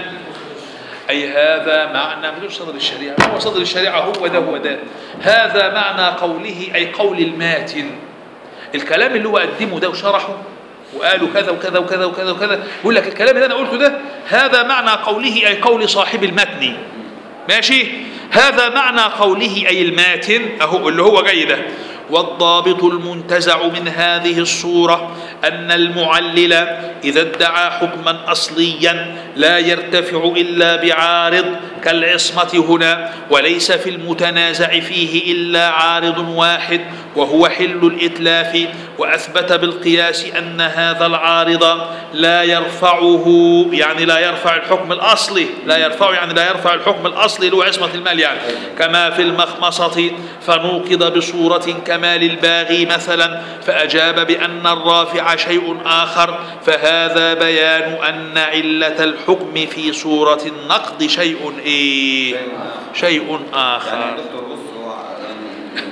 اي هذا معنى مش صدر الشريعه هو صدر الشريعه هو ده هو ده هذا معنى قوله اي قول الماتن الكلام اللي هو قدمه ده وشرحه وقالوا كذا وكذا وكذا وكذا وكذا يقول لك الكلام اللي انا قلته ده هذا معنى قوله اي قول صاحب المتن ماشي هذا معنى قوله أي الماتن أهو اللي هو جاي ده والضابط المنتزع من هذه الصورة أن المعلل إذا ادعى حكما أصليا لا يرتفع إلا بعارض كالعصمة هنا وليس في المتنازع فيه إلا عارض واحد وهو حل الإتلاف وأثبت بالقياس أن هذا العارض لا يرفعه يعني لا يرفع الحكم الأصلي لا يرفع يعني لا يرفع الحكم الأصلي له عصمة المال يعني كما في المخمصة فنوقض بصورة كمال الباغي مثلا فأجاب بأن الرافع شيء آخر فهذا بيان أن علة الحكم في صورة النقض شيء إيه شيء يعني آخر يا دكتور بص هو يعني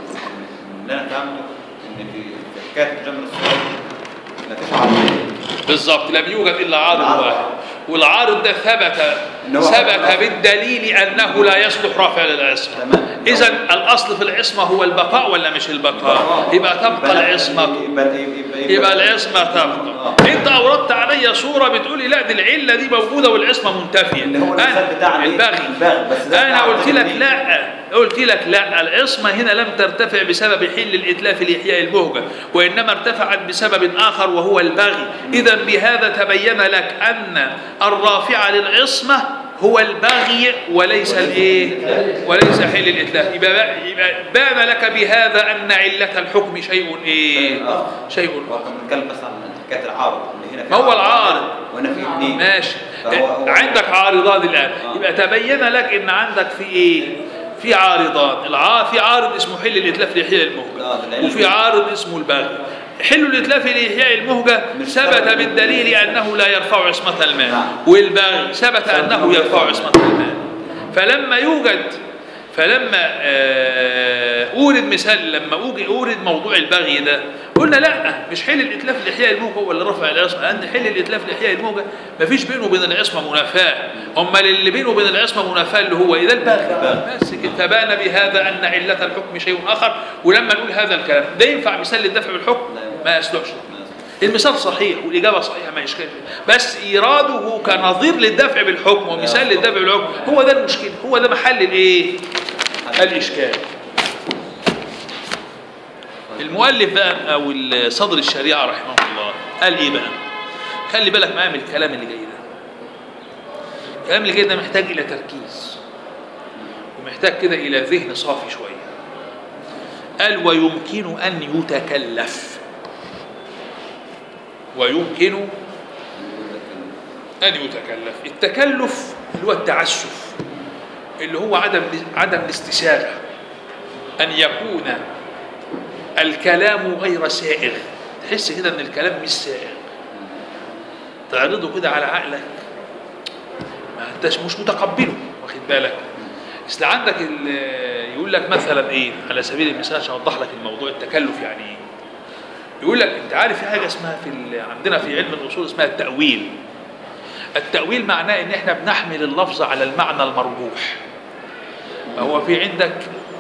اللي انا فهمته ان في في حكايه جمع الصور ما فيش عرضيه بالضبط لم يوجد إلا عارض عارض. واحد والعارض ده ثبت إن هو ثبت حكم بالدليل أنه لا يصلح رافع للعصمة تمام. إذا الأصل في العصمة هو البقاء ولا مش البقاء يبقى تبقى العصمة يبقى يبقى, يبقى العصمة تبقى آه. انت اوردت علي صورة بتقولي لا دي العلة دي موجودة والعصمة منتفية اللي هو أنا- المثال بتاع الإيه؟ البغي البغي، بس ده انا بتاع قلت لك التجميل. لا قلت لك لا العصمة هنا لم ترتفع بسبب حل الإتلاف لإحياء البهجة وإنما ارتفعت بسبب آخر وهو البغي إذا بهذا تبين لك أن الرافع للعصمة هو البغي وليس الايه وليس حل الاتلاف يبقى, يبقى بان لك بهذا ان عله الحكم شيء ايه آه. شيء هو كان بيتكلم بس عن حكايه العارض اللي هنا في ما هو عارض العارض. وهنا في اثنين ماشي فهو- هو- عندك عارضان الان آه. يبقى تبين لك ان عندك في ايه في عارضان الع... في عارض اسمه حل الاتلاف لاحياء آه، المهجه ده العلم. وفي عارض اسمه البغي حل الاتلاف لاحياء المهجه مش ثبت ثبت. بالدليل انه لا يرفع عصمه المال نعم. والبغي ثبت انه أنه يرفع يرفع. عصمه المال فلما يوجد فلما آه، اورد مثال لما أوجي- اورد موضوع البغي ده قلنا لا مش حل الاتلاف لاحياء الموجه هو اللي رفع العصمه لان حل الاتلاف لاحياء الموجه مفيش بينه وبين العصمه منافاه امال اللي بينه وبين العصمه منافاه اللي هو ايه ده البغي بس كده فبان بهذا ان عله الحكم شيء اخر ولما نقول هذا الكلام ده ينفع مثال للدفع بالحكم ما يصلحش المثال صحيح والإجابة صحيحة ما إشكال فيه. بس إيراده كنظير للدفع بالحكم ومثال للدفع بالحكم هو ده المشكلة هو ده محل الإيه؟ الإشكال المؤلف بقى أو صدر الشريعة رحمه الله قال إيه بقى؟ خلي بالك معايا من الكلام اللي جاي ده الكلام اللي جاي ده محتاج إلى تركيز ومحتاج كده إلى ذهن صافي شوية قال ويمكن أن يتكلف ويمكن أن يتكلف التكلف اللي هو التعسف اللي هو عدم عدم الاستساغة أن يكون الكلام غير سائغ تحس كده أن الكلام مش سائغ تعرضه كده على عقلك ما انتش مش متقبله واخد بالك اصل عندك ال- يقول لك مثلا ايه على سبيل المثال عشان اوضح لك الموضوع التكلف يعني ايه يقول لك انت عارف في حاجه اسمها في ال- عندنا في علم الاصول اسمها التاويل التاويل معناه ان احنا بنحمل اللفظ على المعنى المرجوح هو في عندك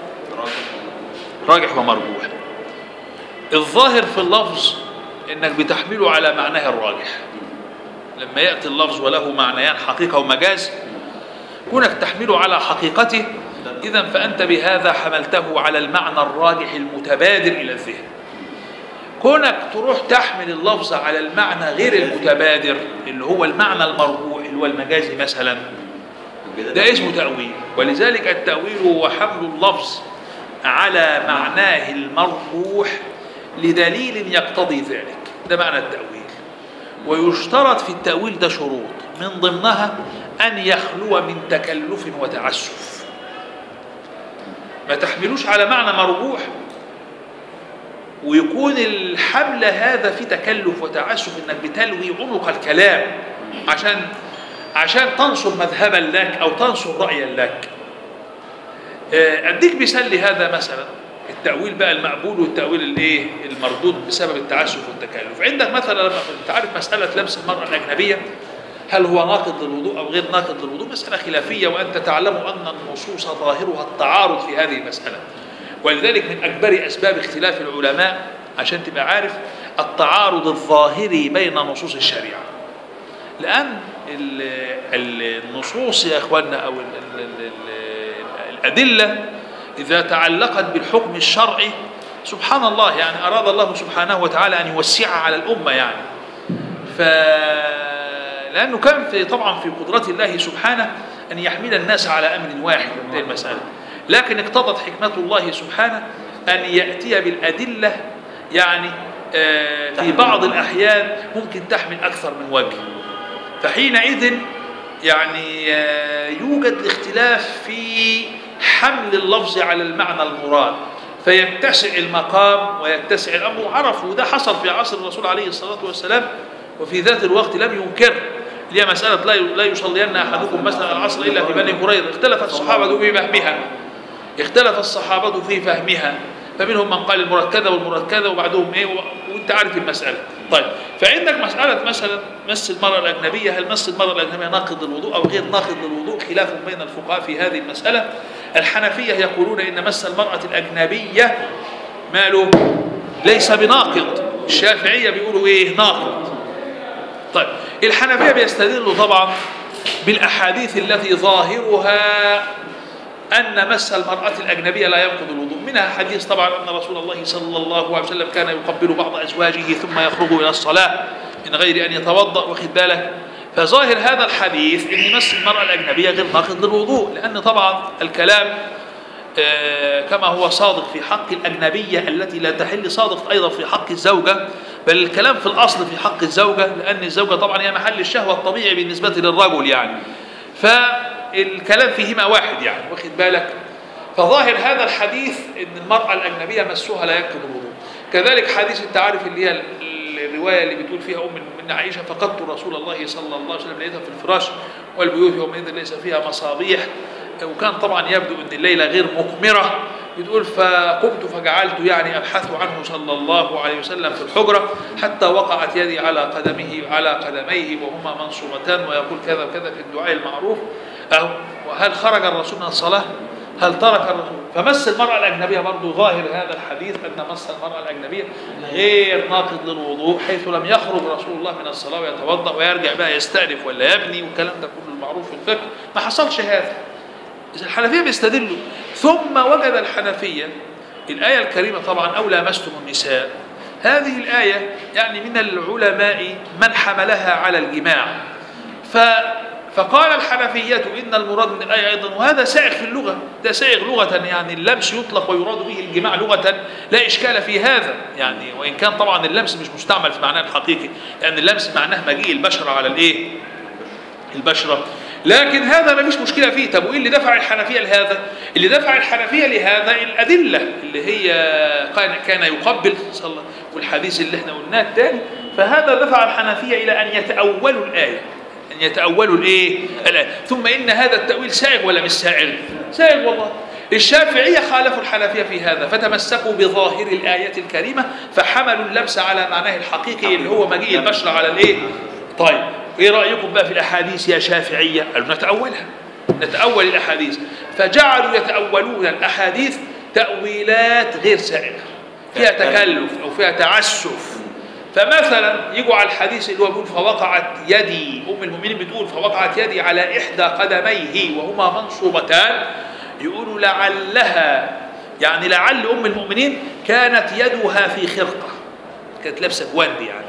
راجح ومرجوح الظاهر في اللفظ انك بتحمله على معناه الراجح لما ياتي اللفظ وله معنيان حقيقه ومجاز كونك تحمله على حقيقته اذا فانت بهذا حملته على المعنى الراجح المتبادر الى الذهن كونك تروح تحمل اللفظ على المعنى غير المتبادر اللي هو المعنى المرجوح اللي هو المجازي مثلا ده اسمه تأويل ولذلك التأويل هو حمل اللفظ على معناه المرجوح لدليل يقتضي ذلك ده معنى التأويل ويشترط في التأويل ده شروط من ضمنها أن يخلو من تكلف وتعسف ما تحملوش على معنى مرجوح ويكون الحمل هذا في تكلف وتعسف انك بتلوي عنق الكلام عشان عشان تنصر مذهبا لك او تنصر رايا لك آه، اديك مثال لهذا مثلا التاويل بقى المقبول والتاويل الايه المردود بسبب التعسف والتكلف عندك مثلا لما تعرف مساله لمس المراه الاجنبيه هل هو ناقض للوضوء او غير ناقض للوضوء مساله خلافيه وانت تعلم ان النصوص ظاهرها التعارض في هذه المساله ولذلك من اكبر اسباب اختلاف العلماء عشان تبقى عارف التعارض الظاهري بين نصوص الشريعه لأن ال- ال- النصوص يا إخواننا أو ال- ال- ال- ال- الأدلة إذا تعلقت بالحكم الشرعي سبحان الله يعني أراد الله سبحانه وتعالى أن يوسعها على الأمة يعني ف لأنه كان في طبعا في قدرة الله سبحانه أن يحمل الناس على أمر واحد من المسألة لكن اقتضت حكمة الله سبحانه أن يأتي بالأدلة يعني آه، في بعض الأحيان ممكن تحمل أكثر من وجه فحينئذ يعني آه، يوجد الاختلاف في حمل اللفظ على المعنى المراد فيتسع المقام ويتسع الامر وعرفوا وده حصل في عصر الرسول عليه الصلاه والسلام وفي ذات الوقت لم ينكر اللي هي مساله لا لا يصلين احدكم مثلا العصر الا في بني قريظه اختلف الصحابه في فهمها اختلف الصحابه في فهمها فمنهم من قال المراد كذا والمراد كذا وبعدهم ايه و- وانت عارف المساله طيب فعندك مساله مثلا مس المراه الاجنبيه هل مس المراه الاجنبيه ناقض للوضوء او غير ناقض للوضوء خلاف بين الفقهاء في هذه المساله الحنفيه يقولون ان مس المراه الاجنبيه ماله ليس بناقض الشافعيه بيقولوا ايه ناقض طيب الحنفيه بيستدلوا طبعا بالاحاديث التي ظاهرها أن مس المرأة الأجنبية لا ينقض الوضوء منها حديث طبعا أن رسول الله صلى الله عليه وسلم كان يقبل بعض أزواجه ثم يخرج إلى الصلاة من غير أن يتوضأ واخد بالك فظاهر هذا الحديث أن مس المرأة الأجنبية غير ناقض للوضوء لأن طبعا الكلام آه، كما هو صادق في حق الأجنبية التي لا تحل صادق أيضا في حق الزوجة بل الكلام في الأصل في حق الزوجة لأن الزوجة طبعا هي محل الشهوة الطبيعي بالنسبة للرجل يعني فالكلام فيهما واحد يعني واخد بالك فظاهر هذا الحديث ان المرأة الأجنبية مسها لا ينقض الوضوء كذلك حديث انت عارف اللي هي الرواية اللي بتقول فيها أم المؤمنين عائشة فقدت رسول الله صلى الله عليه وسلم لقيتها في الفراش والبيوت يومئذ ليس فيها مصابيح وكان طبعا يبدو ان الليلة غير مقمرة بتقول فقمت فجعلت يعني ابحث عنه صلى الله عليه وسلم في الحجرة حتى وقعت يدي على قدمه على قدميه وهما منصوبتان ويقول كذا وكذا في الدعاء المعروف أو وهل خرج الرسول من الصلاة؟ هل ترك الرسول؟ فمس المرأة الأجنبية برضو ظاهر هذا الحديث أن مس المرأة الأجنبية غير ناقض للوضوء حيث لم يخرج رسول الله من الصلاة ويتوضأ ويرجع بقى يستأنف ولا يبني والكلام ده كله المعروف في الفقه ما حصلش هذا إذا الحنفية بيستدلوا ثم وجد الحنفية الآية الكريمة طبعا أو لامستم النساء هذه الآية يعني من العلماء من حملها على الجماع ف فقال الحنفية إن المراد من الآية أيضا وهذا سائغ في اللغة ده سائغ لغة يعني اللمس يطلق ويراد به الجماع لغة لا إشكال في هذا يعني وإن كان طبعا اللمس مش مستعمل في معناه الحقيقي لأن اللمس معناه مجيء البشرة على الإيه؟ البشرة لكن هذا ما فيش مشكلة فيه طب وإيه اللي دفع الحنفية لهذا اللي دفع الحنفية لهذا الأدلة اللي هي كان كان يقبل صلى الله والحديث اللي احنا قلناه الثاني فهذا دفع الحنفية إلى أن يتأولوا الآية أن يتأولوا الإيه الآية ثم إن هذا التأويل سائغ ولا مش سائغ سائغ والله الشافعية خالفوا الحنفية في هذا فتمسكوا بظاهر الآية الكريمة فحملوا اللبس على معناه الحقيقي اللي هو مجيء البشرة على الإيه طيب ايه رايكم بقى في الاحاديث يا شافعيه قالوا نتاولها نتاول الاحاديث فجعلوا يتاولون الاحاديث تاويلات غير سائغه فيها تكلف او فيها تعسف فمثلا يجوا على الحديث اللي هو بيقول فوقعت يدي ام المؤمنين بتقول فوقعت يدي على احدى قدميه وهما منصوبتان يقولوا لعلها يعني لعل ام المؤمنين كانت يدها في خرقه كانت لابسه جواندي يعني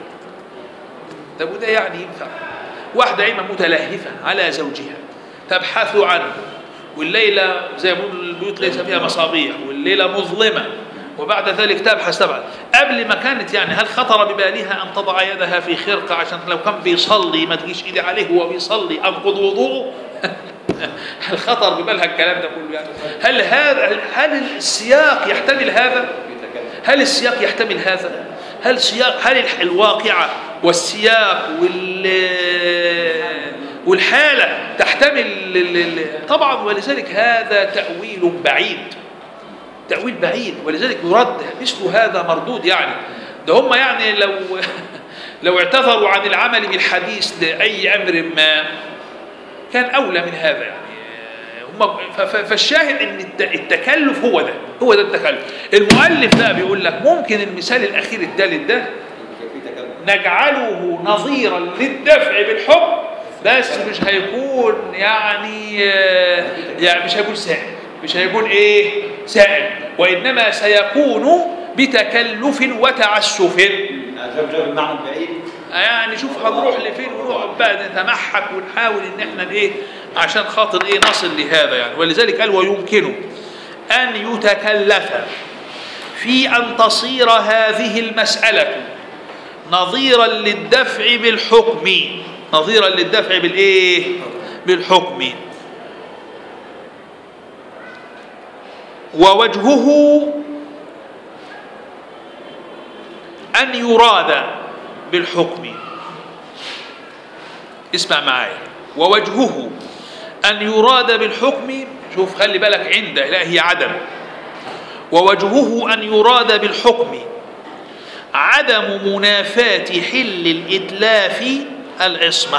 طب وده يعني ينفع واحدة عيمة متلهفة على زوجها تبحث عنه والليلة زي ما بيقولوا البيوت ليس فيها مصابيح والليلة مظلمة وبعد ذلك تبحث طبعا قبل ما كانت يعني هل خطر ببالها أن تضع يدها في خرقة عشان لو كان بيصلي ما تجيش إيدي عليه وهو بيصلي أنقض وضوءه هل خطر ببالها الكلام ده كله يعني هل هذا هل السياق يحتمل هذا هل السياق يحتمل هذا هل سياق هل الواقعة والسياق وال والحالة تحتمل يحتمل ال- ال- طبعا ولذلك هذا تأويل بعيد تأويل بعيد ولذلك يرد مثل هذا مردود يعني ده هم يعني لو لو اعتذروا عن العمل بالحديث لأي أمر ما كان أولى من هذا يعني هم ف- ف- فالشاهد ان الت- التكلف هو ده هو ده التكلف المؤلف بقى بيقول لك ممكن المثال الاخير الثالث ده في تكلم نجعله نظيرا للدفع بالحكم بس مش هيكون يعني آه، يعني مش هيكون سائل مش هيكون ايه سائل وانما سيكون بتكلف وتعسف جاب جاب المعنى البعيد يعني شوف هنروح لفين ونقعد بقى نتمحك ونحاول ان احنا ايه عشان خاطر ايه نصل لهذا يعني ولذلك قال ويمكن ان يتكلف في ان تصير هذه المسألة نظيرا للدفع بالحكم نظيرا للدفع بالايه بالحكم ووجهه أن يراد بالحكم اسمع معايا ووجهه أن يراد بالحكم شوف خلي بالك عنده لا هي عدم ووجهه أن يراد بالحكم عدم منافاة حل الإتلاف العصمة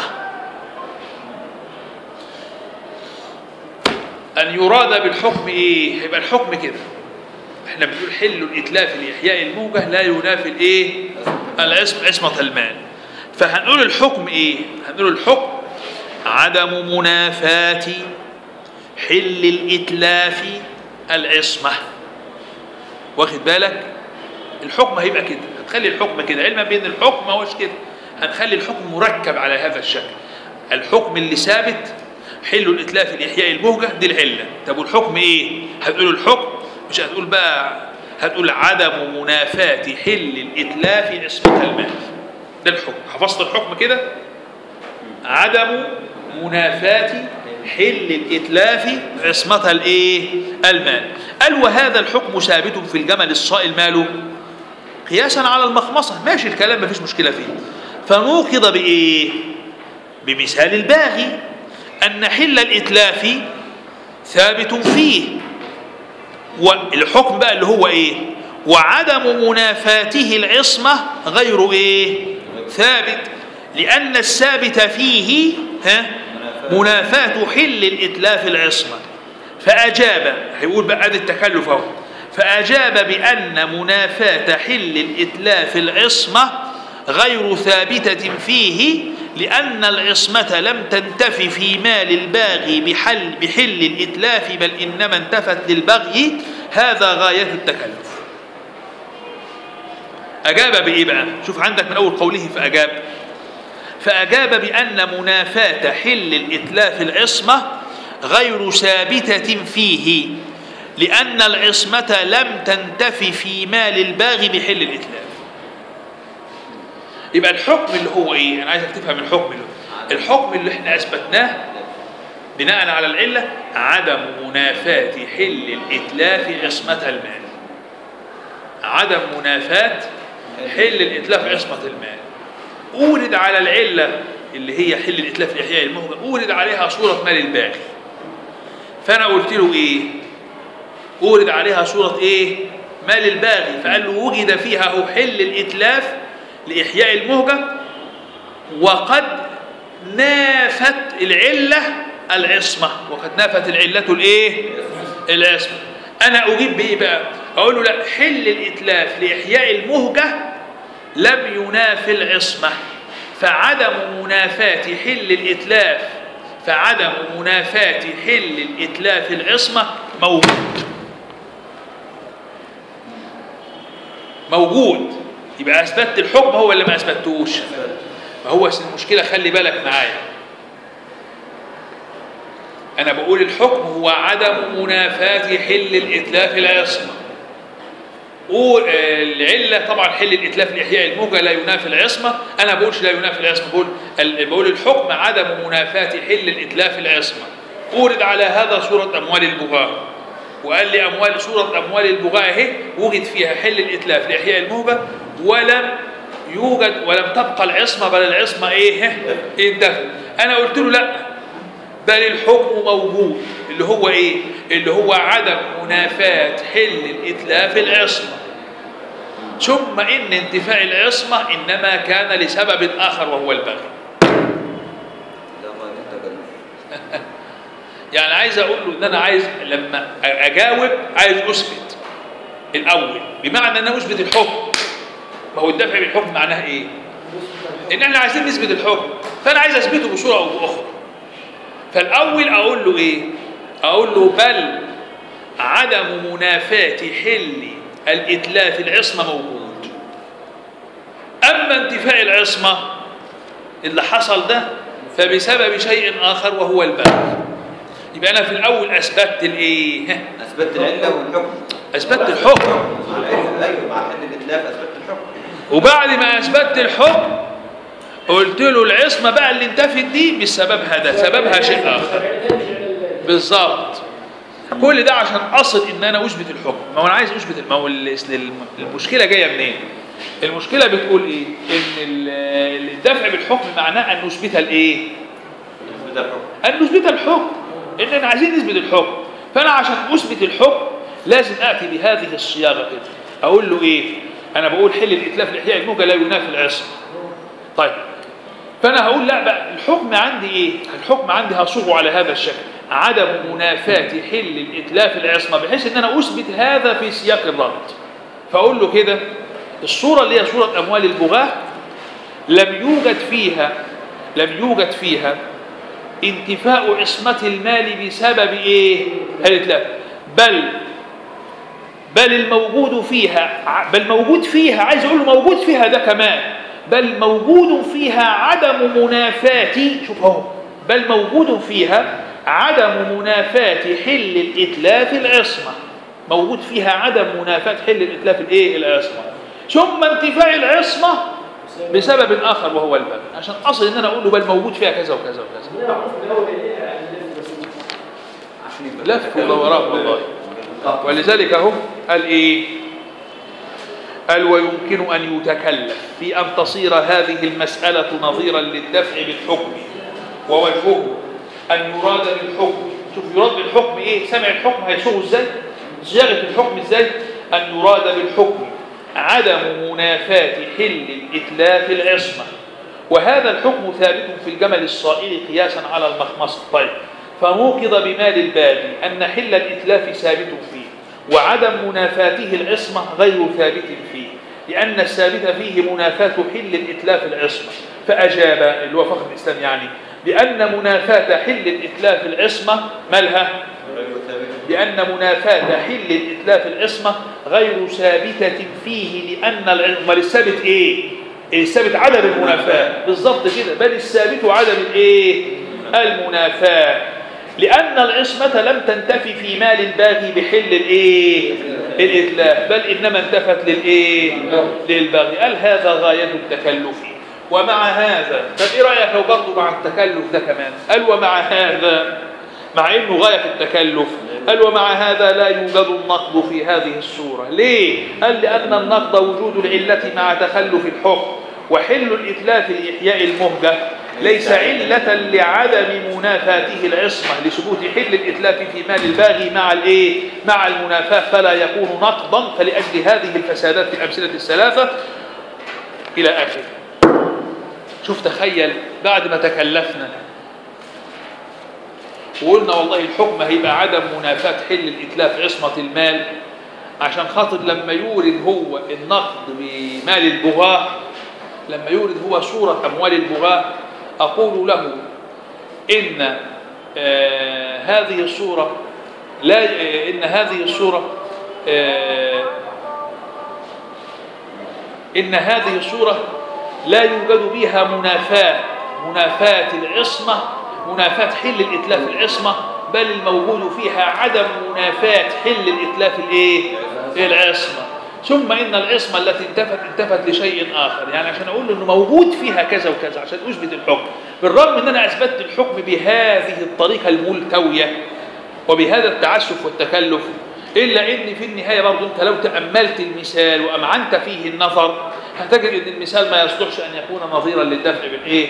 أن يراد بالحكم إيه؟ يبقى الحكم كده احنا بنقول حل الإتلاف لإحياء الموجة لا ينافي الإيه؟ العصم عصمة المال فهنقول الحكم إيه؟ هنقول الحكم عدم منافاة حل الإتلاف العصمة واخد بالك؟ الحكم هيبقى كده هتخلي الحكم كده علما بان الحكم ما هوش كده هنخلي الحكم مركب على هذا الشكل الحكم اللي ثابت حل الاتلاف لاحياء المهجه دي العله طب والحكم ايه هتقول الحكم مش هتقول بقى هتقول عدم منافاه حل الاتلاف عصمه المال ده الحكم حفظت الحكم كده عدم منافاة حل الإتلاف عصمة الإيه؟ المال قال وهذا الحكم ثابت في الجمل الصائل ماله قياسا على المخمصة ماشي الكلام مفيش مشكلة فيه فنوقض بإيه؟ بمثال الباغي أن حل الإتلاف ثابت فيه والحكم بقى اللي هو إيه؟ وعدم منافاته العصمة غير إيه؟ ثابت لأن الثابت فيه ها منافاة حل الإتلاف العصمة فأجاب هيقول بقى ادي التكلف اهو فأجاب بأن منافاة حل الإتلاف العصمة غير ثابتة فيه لأن العصمة لم تنتف في مال الباغي بحل بحل الإتلاف بل إنما انتفت للبغي هذا غاية التكلف أجاب بإيه بقى؟ شوف عندك من أول قوله فأجاب فأجاب بأن منافاة حل الإتلاف العصمة غير ثابتة فيه لأن العصمة لم تنتف في مال الباغي بحل الإتلاف يبقى الحكم اللي هو إيه؟ أنا عايزك تفهم الحكم اللي هو. الحكم اللي احنا أثبتناه بناء على العلة عدم منافاة حل الإتلاف عصمة المال عدم منافاة حل الإتلاف عصمة المال أورد على العلة اللي هي حل الإتلاف لإحياء المهجة أورد عليها صورة مال الباغي فأنا قلت له إيه أورد عليها صورة إيه مال الباغي فقال له وجد فيها هو حل الإتلاف لإحياء المهجة وقد نافت العلة العصمة وقد نافت العلة الإيه العصمة أنا أجيب بإيه بقى أقول له لا حل الإتلاف لإحياء المهجة لم ينافي العصمة فعدم منافاة حل الإتلاف فعدم منافاة حل الإتلاف العصمة موجود موجود يبقى أثبتت الحكم هو اللي ما أثبتوش فهو المشكلة خلي بالك معايا أنا بقول الحكم هو عدم منافاة حل الإتلاف العصمة قول العله طبعا حل الاتلاف لاحياء الموجه لا ينافي العصمه انا بقولش لا ينافي العصمه بقول ال- بقول الحكم عدم منافاه حل الاتلاف العصمه اورد على هذا صوره اموال البغاه وقال لي اموال صوره اموال البغاه اهي وجد فيها حل الاتلاف لاحياء الموجه ولم يوجد ولم تبقى العصمه بل العصمه ايه انتهت انا قلت له لا بل الحكم موجود اللي هو ايه اللي هو عدم منافاة حل الاتلاف العصمة ثم ان انتفاء العصمة انما كان لسبب اخر وهو البغي ده غاية التكلف يعني عايز اقول له ان انا عايز لما اجاوب عايز اثبت الاول بمعنى ان انا اثبت الحكم ما هو الدفع بالحكم معناها ايه ان احنا عايزين نثبت الحكم فانا عايز اثبته بصوره او باخرى فالاول اقول له ايه اقول له بل عدم منافاه حل الاتلاف العصمه موجود اما انتفاء العصمه اللي حصل ده فبسبب شيء اخر وهو البغي يبقى انا في الاول اثبتت الايه اثبتت العله والحكم اثبتت الحكم مع العله ايوه مع حل الاتلاف اثبتت الحكم وبعد ما اثبتت الحكم قلت له العصمه بقى اللي انتفت دي مش سببها ده سببها شيء اخر بالظبط كل ده عشان اصل ان انا اثبت الحكم ما هو انا عايز اثبت ما هو ال- الم- المشكله جايه منين المشكله بتقول ايه ان ال- الدفع بالحكم معناه ان نثبت الايه اثبت الحكم ان نثبت الحكم اننا عايزين نثبت الحكم فانا عشان اثبت الحكم لازم اتي بهذه الصياغه كده اقول له ايه انا بقول حل الاتلاف الاحياء الموجه لا ينافي العصمه طيب فانا هقول لا بقى الحكم عندي ايه الحكم عندي هصوغه على هذا الشكل عدم منافاة حل الاتلاف العصمه بحيث ان انا اثبت هذا في سياق الرد فاقول له كده الصوره اللي هي صوره اموال البغاه لم يوجد فيها لم يوجد فيها انتفاء عصمة المال بسبب ايه الاتلاف بل بل الموجود فيها ع- بل موجود فيها عايز اقول له موجود فيها ده كمان بل موجود فيها عدم منافاة شوف اهو بل موجود فيها عدم منافاة حل الاتلاف العصمة موجود فيها عدم منافاة حل الاتلاف الايه العصمة ثم انتفاء العصمة بسبب اخر وهو البغي عشان اصل ان انا اقول له بل موجود فيها كذا وكذا وكذا عشان يبقى لف ودوران والله ولذلك هم قال ايه قال ويمكن ان يتكلف في ان تصير هذه المساله نظيرا للدفع بالحكم ووجهه ان يراد بالحكم شوف يراد بالحكم ايه سمع الحكم هيصوغه ازاي صياغه الحكم ازاي ان يراد بالحكم عدم منافاه حل الاتلاف العصمه وهذا الحكم ثابت في الجمل الصائل قياسا على المخمصة طيب فنوقض بمال البادي أن حل الإتلاف ثابت فيه وعدم منافاته العصمة غير ثابت فيه لأن الثابت فيه منافاة حل الإتلاف العصمة فأجاب اللي هو فخر الإسلام يعني بأن منافاة حل الإتلاف العصمة مالها غير ثابت بأن منافاة حل الإتلاف العصمة غير ثابتة فيه لأن العصمة الثابت إيه؟ الثابت عدم المنافاة بالضبط كده بل الثابت عدم الإيه؟ المنافاة لأن العصمة لم تنتفي في مال الباغي بحل الإيه؟ الإتلاف بل إنما انتفت للإيه؟ للباغي قال هذا غاية التكلف ومع هذا طب إيه رأيك لو برضه مع التكلف ده كمان قال ومع هذا مع انه غايه في التكلف قال ومع هذا لا يوجد النقض في هذه الصوره ليه قال لان النقض وجود العله مع تخلف الحكم وحل الاتلاف لاحياء المهجه ليس علة لعدم منافاته العصمة لثبوت حل الإتلاف في مال الباغي مع الإيه؟ مع المنافاة فلا يكون نقضا فلأجل هذه الفسادات في الأمثلة الثلاثة إلى آخره شوف تخيل بعد ما تكلفنا وقلنا والله الحكم هيبقى عدم منافاة حل الإتلاف عصمة المال عشان خاطر لما يورد هو النقد بمال البغاة لما يورد هو صورة أموال البغاة أقول له إن آه هذه الصورة لا آه إن هذه الصورة آه إن هذه الصورة لا يوجد بها منافاة منافاة العصمة منافاة حل الإتلاف العصمة بل الموجود فيها عدم منافاة حل الإتلاف الإيه؟ العصمة ثم إن العصمة التي انتفت انتفت لشيء آخر يعني عشان أقول إنه موجود فيها كذا وكذا عشان أثبت الحكم بالرغم إن أنا أثبتت الحكم بهذه الطريقة الملتوية وبهذا التعسف والتكلف إلا إن في النهاية برضو أنت لو تأملت المثال وأمعنت فيه النظر هتجد إن المثال ما يصلحش أن يكون نظيرا للدفع بالإيه؟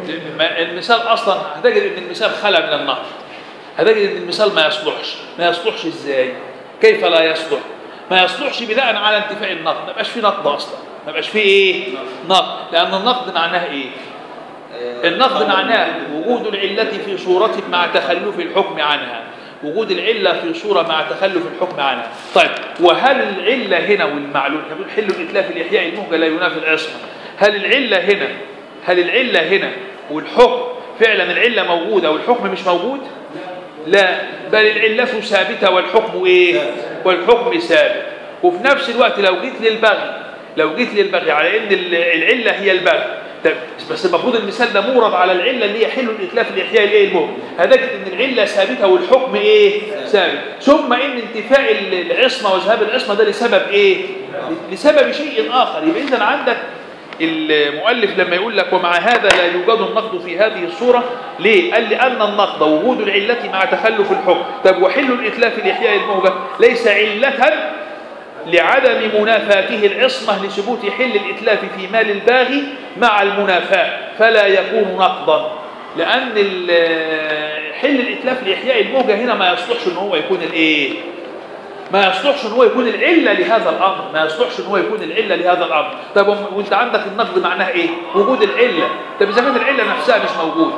ما- المثال اصلا هتجد ان المثال خلى من النقد هتجد ان المثال ما يصلحش ما يصلحش ازاي كيف لا يصلح ما يصلحش بناء على انتفاء النقد ما يبقاش فيه نقد اصلا ما يبقاش فيه ايه نقد لان النقد معناه ايه النقد معناه وجود العلة في صورة مع تخلف الحكم عنها وجود العلة في صورة مع تخلف الحكم عنها طيب وهل العلة هنا والمعلول احنا بنقول حل الإتلاف الإحياء المهجة لا ينافي العصمة هل العلة هنا هل العلة هنا والحكم فعلا العلة موجودة والحكم مش موجود لا بل العلة ثابتة والحكم ايه والحكم ثابت وفي نفس الوقت لو جيت للبغي لو جيت للبغي على ان ال- العلة هي البغي طب بس المفروض المثال ده مورد على العلة اللي هي حل الإتلاف الإحياء الايه المهم هتجد ان العلة ثابتة والحكم ايه ثابت ثم ان انتفاء ال- العصمة وذهاب العصمة ده لسبب ايه لسبب شيء آخر يبقى إذا عندك المؤلف لما يقول لك ومع هذا لا يوجد النقد في هذه الصورة ليه؟ قال لأن النقد وجود العلة مع تخلف الحكم طب وحل الإتلاف الإحياء الموجة ليس علة لعدم منافاته العصمة لثبوت حل الإتلاف في مال الباغي مع المنافاة فلا يكون نقضا لأن ال- حل الإتلاف لإحياء الموجة هنا ما يصلحش إن هو يكون الإيه؟ ما يصلحش ان هو يكون العله لهذا الامر ما يصلحش ان هو يكون العله لهذا الامر طب وم- وانت عندك النقد معناه ايه وجود العله طب اذا كانت العله نفسها مش موجوده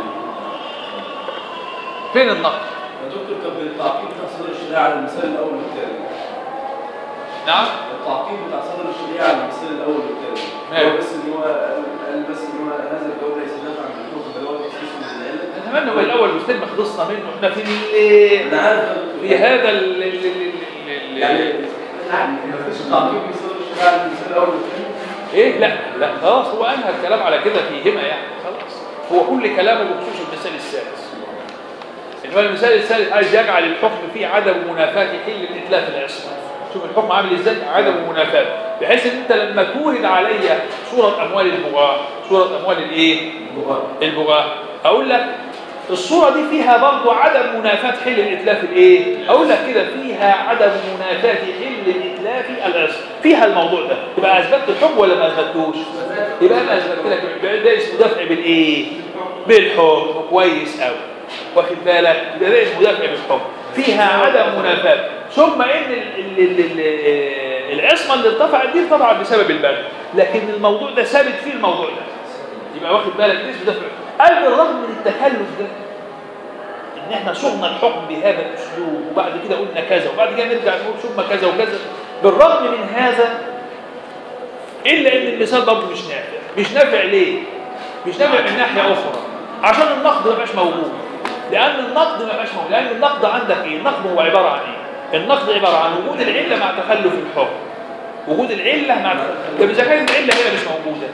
فين النقد يا دكتور طب التعقيب بتاع صدر الشريعه على المثال الاول والثاني نعم التعقيب بتاع صدر الشريعه على المثال الاول والثاني ماله؟ هو بس ان هو قال قال بس ان هو هذا الجو ليس دافع عن الحكم بل هو تخصيص من العله اتمنى هو الاول والثاني ما خلصنا منه احنا في ال- انا عارف يا دكتور. في هذا ال- ال- ال- ال- يعني ال- ما فيش تعقيب من صدر الشريعه على المثال الاول والثاني ايه لا لا خلاص هو انهى الكلام على كده فيهما يعني خلاص هو كل كلامه بخصوص المثال الثالث انما المثال الثالث عايز يجعل الحكم فيه عدم منافاة حل الاتلاف العصمة شوف الحكم عامل ازاي عدم منافاة بحيث ان انت لما تورد علي صورة اموال البغاة صورة اموال الايه البغاة اقول لك الصورة دي فيها برضه عدم منافاة حل الإتلاف الإيه؟ أقول لك كده فيها عدم منافاة حل الإتلاف العصر فيها الموضوع ده يبقى أثبتت الحكم ولا ما أثبتوش؟ يبقى أنا أثبت لك يبقى ده اسمه دفع بالإيه؟ بالحكم كويس أوي واخد بالك؟ يبقى ده اسمه دفع بالحكم فيها عدم منافاة ثم إن ال- ال- ال- ال- العصمة اللي ارتفعت دي طبعا بسبب البغي لكن الموضوع ده ثابت فيه الموضوع ده يبقى واخد بالك ده اسمه دفع قال بالرغم من التكلف ده ان احنا صغنا الحكم بهذا الاسلوب وبعد كده قلنا كذا وبعد كده نرجع نقول ثم كذا وكذا بالرغم من هذا الا ان المثال برضه مش نافع مش نافع ليه مش نافع من ناحيه اخرى عشان النقد ما يبقاش موجود لان النقد ما يبقاش موجود لان النقد عندك ايه النقد هو عباره عن ايه النقد عباره عن وجود العله مع تخلف الحكم وجود العله مع طب اذا كانت العله هنا مش موجوده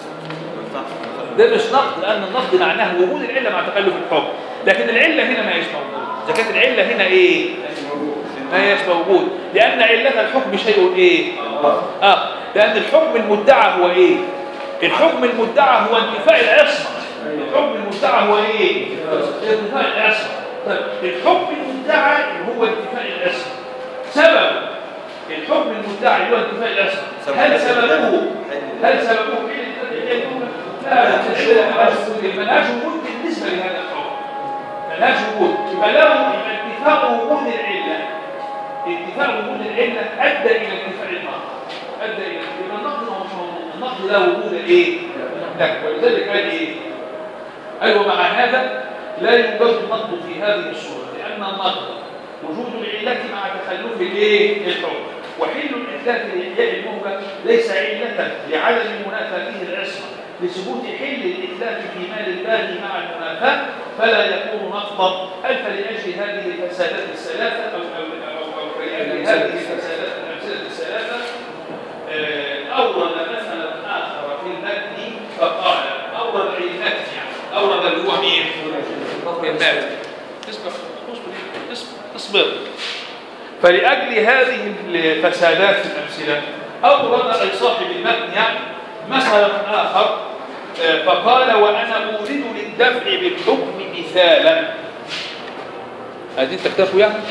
ده مش نقد لان النقد معناه وجود العله مع تخلف الحكم لكن العله هنا ما هيش موجوده اذا كانت العله هنا ايه ما هيش موجود لان عله الحكم شيء ايه اه لان الحكم المدعى هو ايه الحكم المدعى هو انتفاء العصمه الحكم المدعى هو ايه انتفاء العصمه طيب الحكم المدعى هو انتفاء العصمه سبب الحكم المدعي هو انتفاء العصمه هل سببه هل سببه ايه لا ملهاش وجود بالنسبه لهذا الحكم ملهاش وجود يبقى له يبقى انتفاء وجود العله انتفاء وجود العله ادى الى انتفاء النقد ادى الى يبقى النقد هو مش موجود النقد له وجود الايه؟ لك ولذلك قال ايه؟ قال ومع هذا لا يوجد النقد في هذه الصوره لان النقد وجود العله مع تخلف الايه؟ الحكم وحل الاتلاف لاحياء المهجه ليس عله لعدم منافاته العصمه لثبوت حل الإتلاف في مال الباغي مع المنافاة فلا يكون نقضا ألف لأجل هذه الفسادات الثلاثة أو, أو, أو, أو فلأجل هذه الفسادات الأمثلة الثلاثة آه، أورد مثلا آخر في المتن فقال أورد المتن يعني أورد اللي هو مين؟ المتن اصبر اصبر اصبر اصبر فلأجل هذه الفسادات في الأمثلة أورد أي صاحب المتن يعني مثلا آخر آه، فقال وأنا أورد للدفع بالحكم مثالا هذه تكتفوا يعني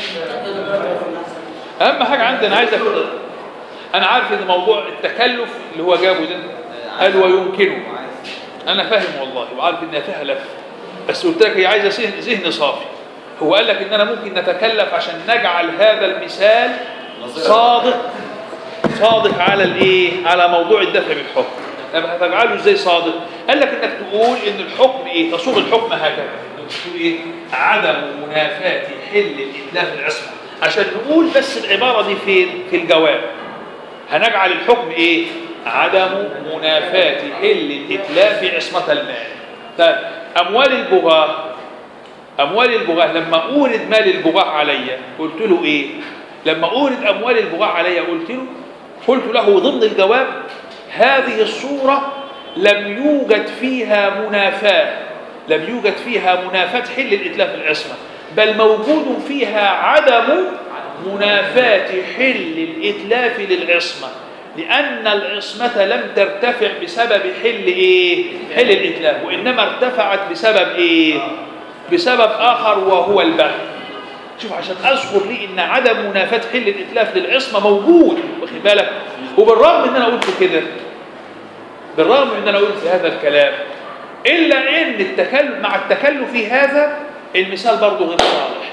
أهم حاجة عندي أنا عايز أقول أنا عارف إن موضوع التكلف اللي هو جابه ده قال ويمكنه انا فاهم والله وعارف انها فيها لف بس قلت لك هي عايزه ذهن ذهن صافي هو قال لك اننا ممكن نتكلف عشان نجعل هذا المثال صادق صادق على الايه على موضوع الدفع بالحكم طب هتجعله ازاي صادق قال لك انك تقول ان الحكم ايه تصوغ الحكم هكذا إنك تقول ايه عدم منافاه حل الاتلاف العصمه عشان نقول بس العباره دي فين في الجواب هنجعل الحكم ايه عدم منافاه حل الاتلاف عصمه المال طيب اموال البغاه اموال البغاه لما اورد مال البغاه عليا قلت له ايه لما اورد اموال البغاه عليا قلت له قلت له ضمن الجواب هذه الصوره لم يوجد فيها منافاه لم يوجد فيها منافاه حل الاتلاف العصمه بل موجود فيها عدم منافاه حل الاتلاف للعصمه لأن العصمة لم ترتفع بسبب حل إيه؟ حل الإتلاف وإنما ارتفعت بسبب إيه؟ بسبب آخر وهو البغي شوف عشان أذكر لي إن عدم منافاة حل الإتلاف للعصمة موجود واخد بالك وبالرغم إن أنا قلت كده بالرغم إن أنا قلت هذا الكلام إلا إن التكلف مع التكلف في هذا المثال برضه غير صالح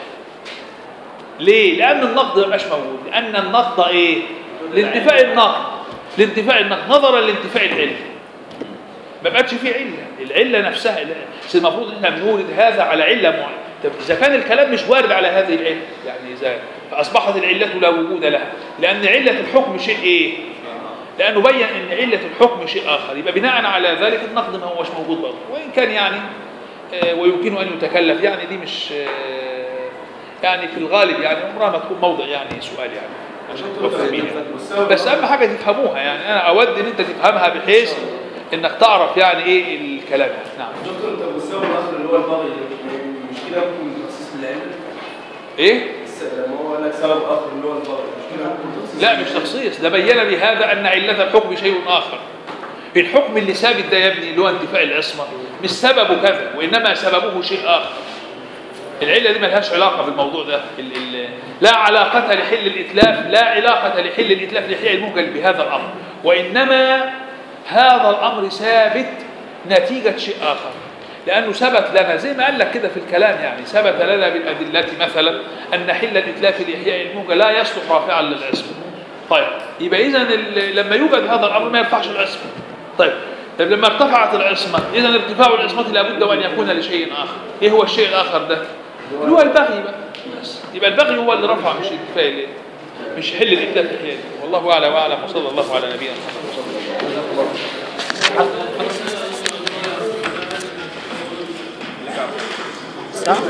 ليه؟ لأن النقد ما بقاش موجود لأن النقد إيه؟ لانتفاء النقد لانتفاء النقد نظرا لانتفاء العله ما بقتش في عله العله نفسها بس المفروض ان احنا بنورد هذا على عله معينه طب اذا كان الكلام مش وارد على هذه العله يعني اذا فاصبحت العله لا وجود لها لان عله الحكم شيء ايه لانه بين ان عله الحكم شيء اخر يبقى بناء على ذلك النقد ما هوش موجود برضه وان كان يعني آه ويمكن ان يتكلف يعني دي مش آه يعني في الغالب يعني عمرها ما تكون موضع يعني سؤال يعني عشان تبقوا فاهمين يعني. بس اهم حاجه تفهموها يعني انا اود ان انت تفهمها بحيث انك تعرف يعني ايه الكلام يعني. نعم دكتور انت والسبب الاخر اللي هو البغي مش كده ممكن تخصيص العلم ايه لما هو قال لك سبب اخر اللي هو البغي مش كده ممكن تخصيص لا مش تخصيص ده بين بهذا ان عله الحكم شيء اخر الحكم اللي ثابت ده يا ابني اللي هو انتفاء العصمه مش سببه كذا وانما سببه شيء اخر العله دي ملهاش علاقه بالموضوع ده ال ال لا علاقه لحل الاتلاف لا علاقه لحل الاتلاف لاحياء الموجل بهذا الامر وانما هذا الامر ثابت نتيجه شيء اخر لانه ثبت لنا زي ما قال لك كده في الكلام يعني ثبت لنا بالادله مثلا ان حل الاتلاف لاحياء الموجل لا يصلح رافعا للعصم طيب يبقى اذا لما يوجد هذا الامر ما يرفعش العصم طيب طيب لما ارتفعت العصمه اذا ارتفاع العصمه لابد وان يكون لشيء اخر ايه هو الشيء الاخر ده اللي هو البغي بقى بس يبقى البغي هو اللي رفع مش الكفايه اللي مش حل الاتلاف والله اعلم واعلم وصلى الله على نبينا محمد وصلى الله عليه وسلم